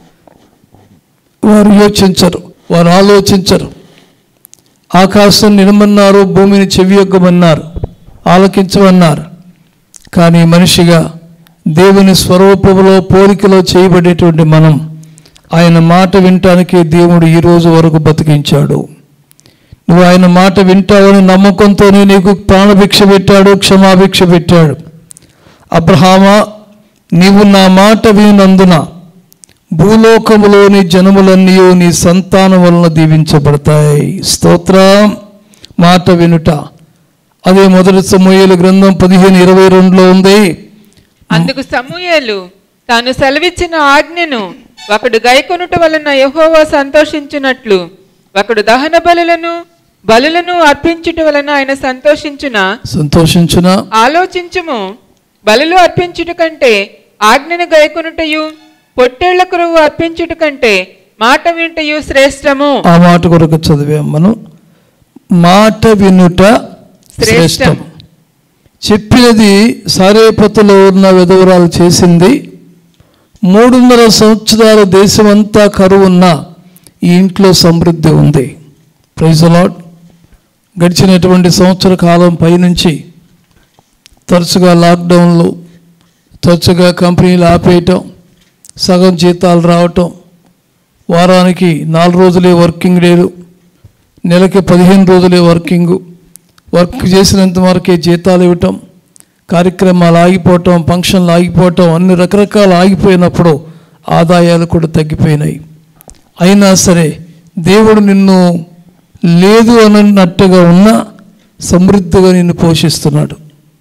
S1: వారు యోచించరు వారు ఆలోచించరు ఆకాశం నిలమన్నారు భూమిని చెవియొగ్గమన్నారు ఆలకించమన్నారు కానీ మనిషిగా దేవుని స్వరూపంలో పోలికలో చేయబడేటువంటి మనం ఆయన మాట వినటానికి దేవుడు ఈ రోజు వరకు బతికించాడు నువ్వు ఆయన మాట వింటావని నమ్మకంతోనే నీకు ప్రాణభిక్ష పెట్టాడు క్షమాభిక్ష పెట్టాడు అబ్రహామా నీవు నా మాట వినందున భూలోకములోని జనములన్నీ నీ సంతానం వలన దీవించబడతాయి స్తోత్రం మాట వినుట అదే మొదటి సమూహలు గ్రంథం పదిహేను ఇరవై రెండులో ఉంది
S3: అందుకు సమూయేలు తాను సెలవిచ్చిన ఆజ్ఞను ఒకడు గైకొనుట వలన యెహోవా సంతోషించున్నట్లు ఒకడు దహన బలులను బలులను అర్పించుట వలన ఆయన సంతోషించున
S1: సంతోషించిన
S3: ఆలోచించుము బలులు అర్పించుట కంటే ఆజ్ఞను గైకొనుటయు పొట్టేళ్ల కురువు అర్పించుట కంటే మాట వింటయు శ్రేష్టము
S1: ఆ మాట కొరకు చదివాం మనం మాట వినుట శ్రేష్టం
S3: శ్రేష్టం.
S1: చెప్పినది సారేపతులో ఉన్న విధవరాలు చేసింది మూడున్నర సంవత్సరాల దేశమంతా కరువున్న ఈ ఇంట్లో సమృద్ధి ఉంది ప్రైజ్ లాడ్ గడిచినటువంటి సంవత్సర కాలం పైనుంచి తరచుగా లాక్డౌన్లు తరచుగా కంపెనీలు ఆపేయటం సగం జీతాలు రావటం వారానికి నాలుగు రోజులే వర్కింగ్ డేలు నెలకి పదిహేను రోజులే వర్కింగు వర్క్ చేసినంత వరకే జీతాలు ఇవ్వటం కార్యక్రమాలు ఆగిపోవటం ఫంక్షన్లు ఆగిపోవటం అన్ని రకరకాలు ఆగిపోయినప్పుడు ఆదాయాలు కూడా తగ్గిపోయినాయి అయినా సరే దేవుడు నిన్ను లేదు అన్నట్టుగా ఉన్నా సమృద్ధిగా నిన్ను పోషిస్తున్నాడు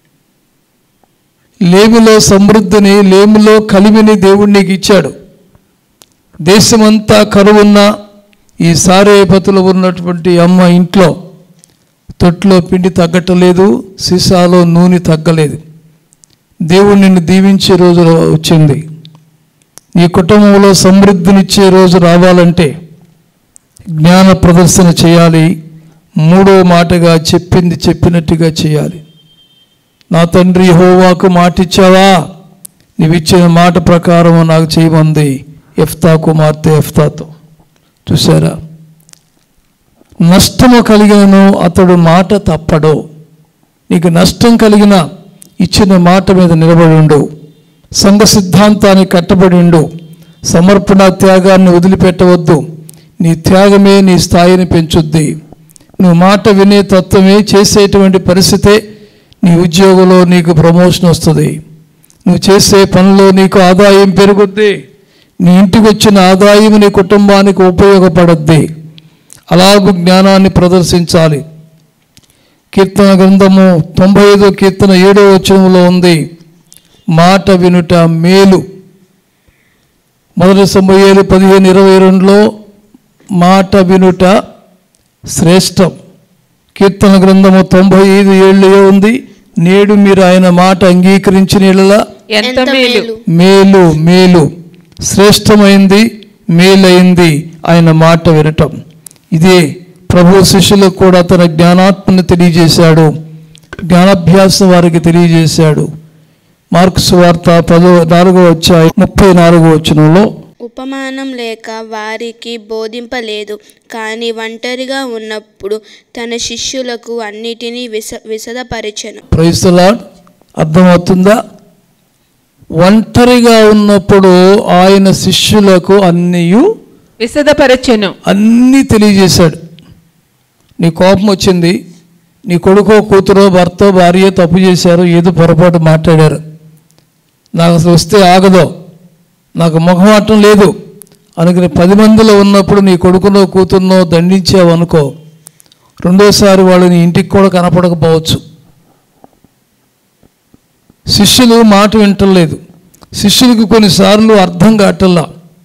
S1: లేమిలో సమృద్ధిని లేమిలో కలిమిని దేవుడు నీకు ఇచ్చాడు దేశమంతా కరువున్న ఈ సారేపతులు ఉన్నటువంటి అమ్మ ఇంట్లో తొట్టులో పిండి తగ్గటలేదు సీసాలో నూనె తగ్గలేదు దేవుడు నిన్ను దీవించే రోజు వచ్చింది నీ కుటుంబంలో సమృద్ధినిచ్చే రోజు రావాలంటే జ్ఞాన ప్రదర్శన చేయాలి మూడో మాటగా చెప్పింది చెప్పినట్టుగా చేయాలి నా తండ్రి హోవాకు మాటిచ్చావా నీవిచ్చిన మాట ప్రకారం నాకు చేయమంది ఎఫ్తా కుమార్తె ఎఫ్తాతో చూసారా నష్టము కలిగినను అతడు మాట తప్పడు నీకు నష్టం కలిగిన ఇచ్చిన మాట మీద నిలబడి ఉండు సంఘ సిద్ధాంతానికి కట్టబడి ఉండు సమర్పణ త్యాగాన్ని వదిలిపెట్టవద్దు నీ త్యాగమే నీ స్థాయిని పెంచుద్ది నువ్వు మాట వినే తత్వమే చేసేటువంటి పరిస్థితే నీ ఉద్యోగంలో నీకు ప్రమోషన్ వస్తుంది నువ్వు చేసే పనిలో నీకు ఆదాయం పెరుగుద్ది నీ ఇంటికి వచ్చిన ఆదాయం నీ కుటుంబానికి ఉపయోగపడద్ది అలాగూ జ్ఞానాన్ని ప్రదర్శించాలి కీర్తన గ్రంథము తొంభై ఐదో కీర్తన ఏడో వచనంలో ఉంది మాట వినుట మేలు మొదటి సమయాలు పదిహేను ఇరవై రెండులో మాట వినుట శ్రేష్టం కీర్తన గ్రంథము తొంభై ఐదు ఏళ్ళలో ఉంది నేడు మీరు ఆయన మాట అంగీకరించిన యెడల
S3: ఎంత మేలు
S1: మేలు మేలు శ్రేష్టమైంది మేలైంది ఆయన మాట వినటం ఇదే ప్రభు శిష్యులకు కూడా తన జ్ఞానాత్మని తెలియజేశాడు జ్ఞానాభ్యాసం వారికి తెలియజేశాడు మార్క్స్ వార్త పదో నాలుగో వచ్చాయి ముప్పై నాలుగో వచనంలో
S2: ఉపమానం లేక వారికి బోధింపలేదు కానీ ఒంటరిగా ఉన్నప్పుడు తన శిష్యులకు అన్నిటినీ విస విశదపరిచెను
S1: ప్రైజ్ లాడ్ అర్థమవుతుందా ఒంటరిగా ఉన్నప్పుడు ఆయన శిష్యులకు అన్నీయు
S3: విశదపరచెను
S1: అన్నీ తెలియజేశాడు నీ కోపం వచ్చింది నీ కొడుకో కూతురో భర్త భార్య తప్పు చేశారు ఏదో పొరపాటు మాట్లాడారు నాకు అసలు వస్తే ఆగదో నాకు ముఖమాటం లేదు అనుకుని పది మందిలో ఉన్నప్పుడు నీ కొడుకునో కూతుర్నో దండించావు అనుకో రెండోసారి వాళ్ళు నీ ఇంటికి కూడా కనపడకపోవచ్చు శిష్యులు మాట వింటలేదు శిష్యులకు కొన్నిసార్లు అర్థం కావటల్లా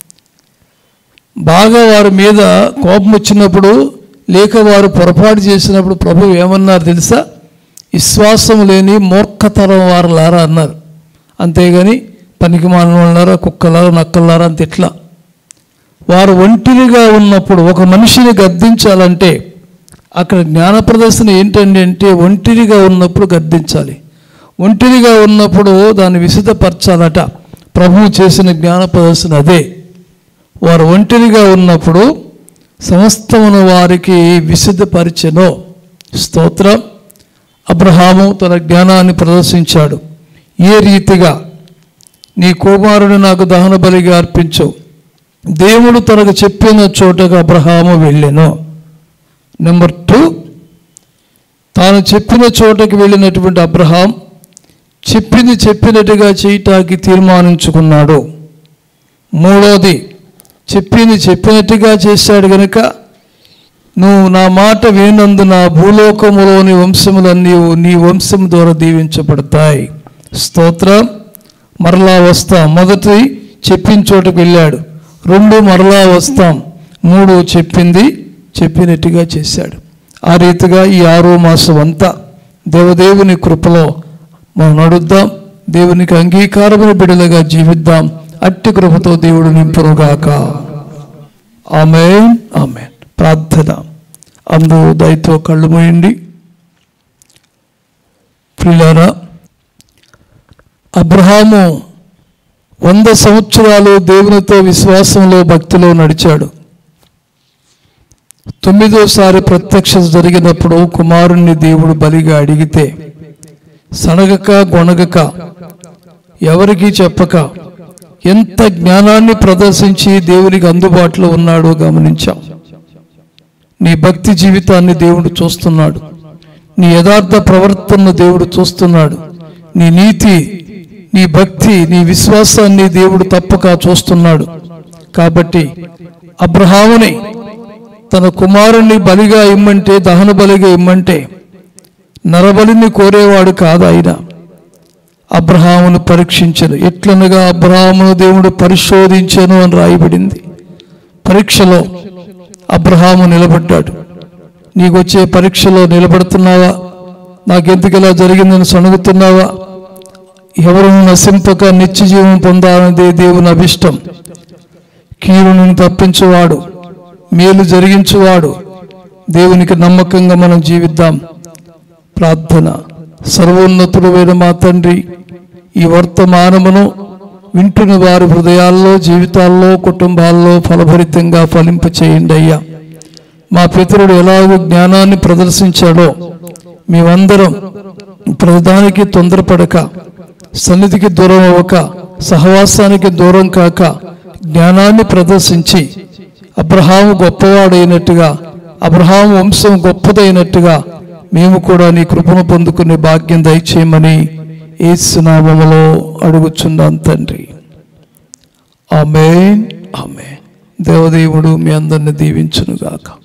S1: బాగా వారి మీద కోపం వచ్చినప్పుడు లేక వారు పొరపాటు చేసినప్పుడు ప్రభు ఏమన్నారు తెలుసా విశ్వాసం లేని మూర్ఖతరం వారులారా అన్నారు అంతేగాని పనికి మానవులారా కుక్కలారా నక్కలారా అంత ఇట్లా వారు ఒంటిరిగా ఉన్నప్పుడు ఒక మనిషిని గద్దించాలంటే అక్కడ జ్ఞాన ప్రదర్శన ఏంటండి అంటే ఒంటిరిగా ఉన్నప్పుడు గద్దించాలి ఒంటిరిగా ఉన్నప్పుడు దాన్ని విశదపరచాలట ప్రభువు చేసిన జ్ఞాన ప్రదర్శన అదే వారు ఒంటరిగా ఉన్నప్పుడు సమస్తమును వారికి విశదపరిచెను స్తోత్రం అబ్రహాము తన జ్ఞానాన్ని ప్రదర్శించాడు ఏ రీతిగా నీ కుమారుడు నాకు దహన బలిగా అర్పించు దేవుడు తనకు చెప్పిన చోటకు అబ్రహాము వెళ్ళెను నెంబర్ టూ తాను చెప్పిన చోటకి వెళ్ళినటువంటి అబ్రహాం చెప్పింది చెప్పినట్టుగా చేయటానికి తీర్మానించుకున్నాడు మూడోది చెప్పింది చెప్పినట్టుగా చేశాడు గనుక నువ్వు నా మాట వినందున భూలోకములోని వంశములన్నీ నీ వంశం ద్వారా దీవించబడతాయి స్తోత్రం మరలా వస్తాం మొదటి చెప్పిన చోటుకు వెళ్ళాడు రెండు మరలా వస్తాం మూడు చెప్పింది చెప్పినట్టుగా చేశాడు ఆ రీతిగా ఈ ఆరో మాసం అంతా దేవదేవుని కృపలో మనం నడుద్దాం దేవునికి అంగీకారమైన బిడలుగా జీవిద్దాం అట్టి కృపతో దేవుడు నింపునుగాక ఆమె ఆమె ప్రార్థన అందరూ దయతో కళ్ళు మూయండి ప్రియులారా అబ్రహాము వంద సంవత్సరాలు దేవునితో విశ్వాసంలో భక్తిలో నడిచాడు తొమ్మిదోసారి ప్రత్యక్ష జరిగినప్పుడు కుమారుణ్ణి దేవుడు బలిగా అడిగితే సనగక గొనగక ఎవరికీ చెప్పక ఎంత జ్ఞానాన్ని ప్రదర్శించి దేవునికి అందుబాటులో ఉన్నాడో గమనించాం నీ భక్తి జీవితాన్ని దేవుడు చూస్తున్నాడు నీ యథార్థ ప్రవర్తనను దేవుడు చూస్తున్నాడు నీ నీతి నీ భక్తి నీ విశ్వాసాన్ని దేవుడు తప్పక చూస్తున్నాడు కాబట్టి అబ్రహాముని తన కుమారుణ్ణి బలిగా ఇమ్మంటే దహన బలిగా ఇమ్మంటే నరబలిని కోరేవాడు కాదు ఆయన అబ్రహామును పరీక్షించను ఎట్లనగా అబ్రహామును దేవుడు పరిశోధించను అని రాయబడింది పరీక్షలో అబ్రహాము నిలబడ్డాడు నీకు వచ్చే పరీక్షలో నిలబడుతున్నావా నాకెందుకు ఇలా జరిగిందని సణుగుతున్నావా ఎవరు నశింపక నిత్య జీవం పొందాలనేదే దేవుని అభిష్టం కీడును తప్పించువాడు మేలు జరిగించువాడు దేవునికి నమ్మకంగా మనం జీవిద్దాం ప్రార్థన సర్వోన్నతుడైన మా తండ్రి ఈ వర్తమానమును వింటున్న వారి హృదయాల్లో జీవితాల్లో కుటుంబాల్లో ఫలభరితంగా ఫలింప చేయండి అయ్యా మా పితరుడు ఎలాగో జ్ఞానాన్ని ప్రదర్శించాడో మేమందరం ప్రధానికి తొందరపడక సన్నిధికి దూరం అవ్వక సహవాసానికి దూరం కాక జ్ఞానాన్ని ప్రదర్శించి అబ్రహాము గొప్పవాడైనట్టుగా అబ్రహాము వంశం గొప్పదైనట్టుగా మేము కూడా నీ కృపను పొందుకునే భాగ్యం దయచేయమని ఏసునామములో అడుగుచున్నాం తండ్రి ఆమె ఆమె దేవదేవుడు మీ అందరిని దీవించునుగాక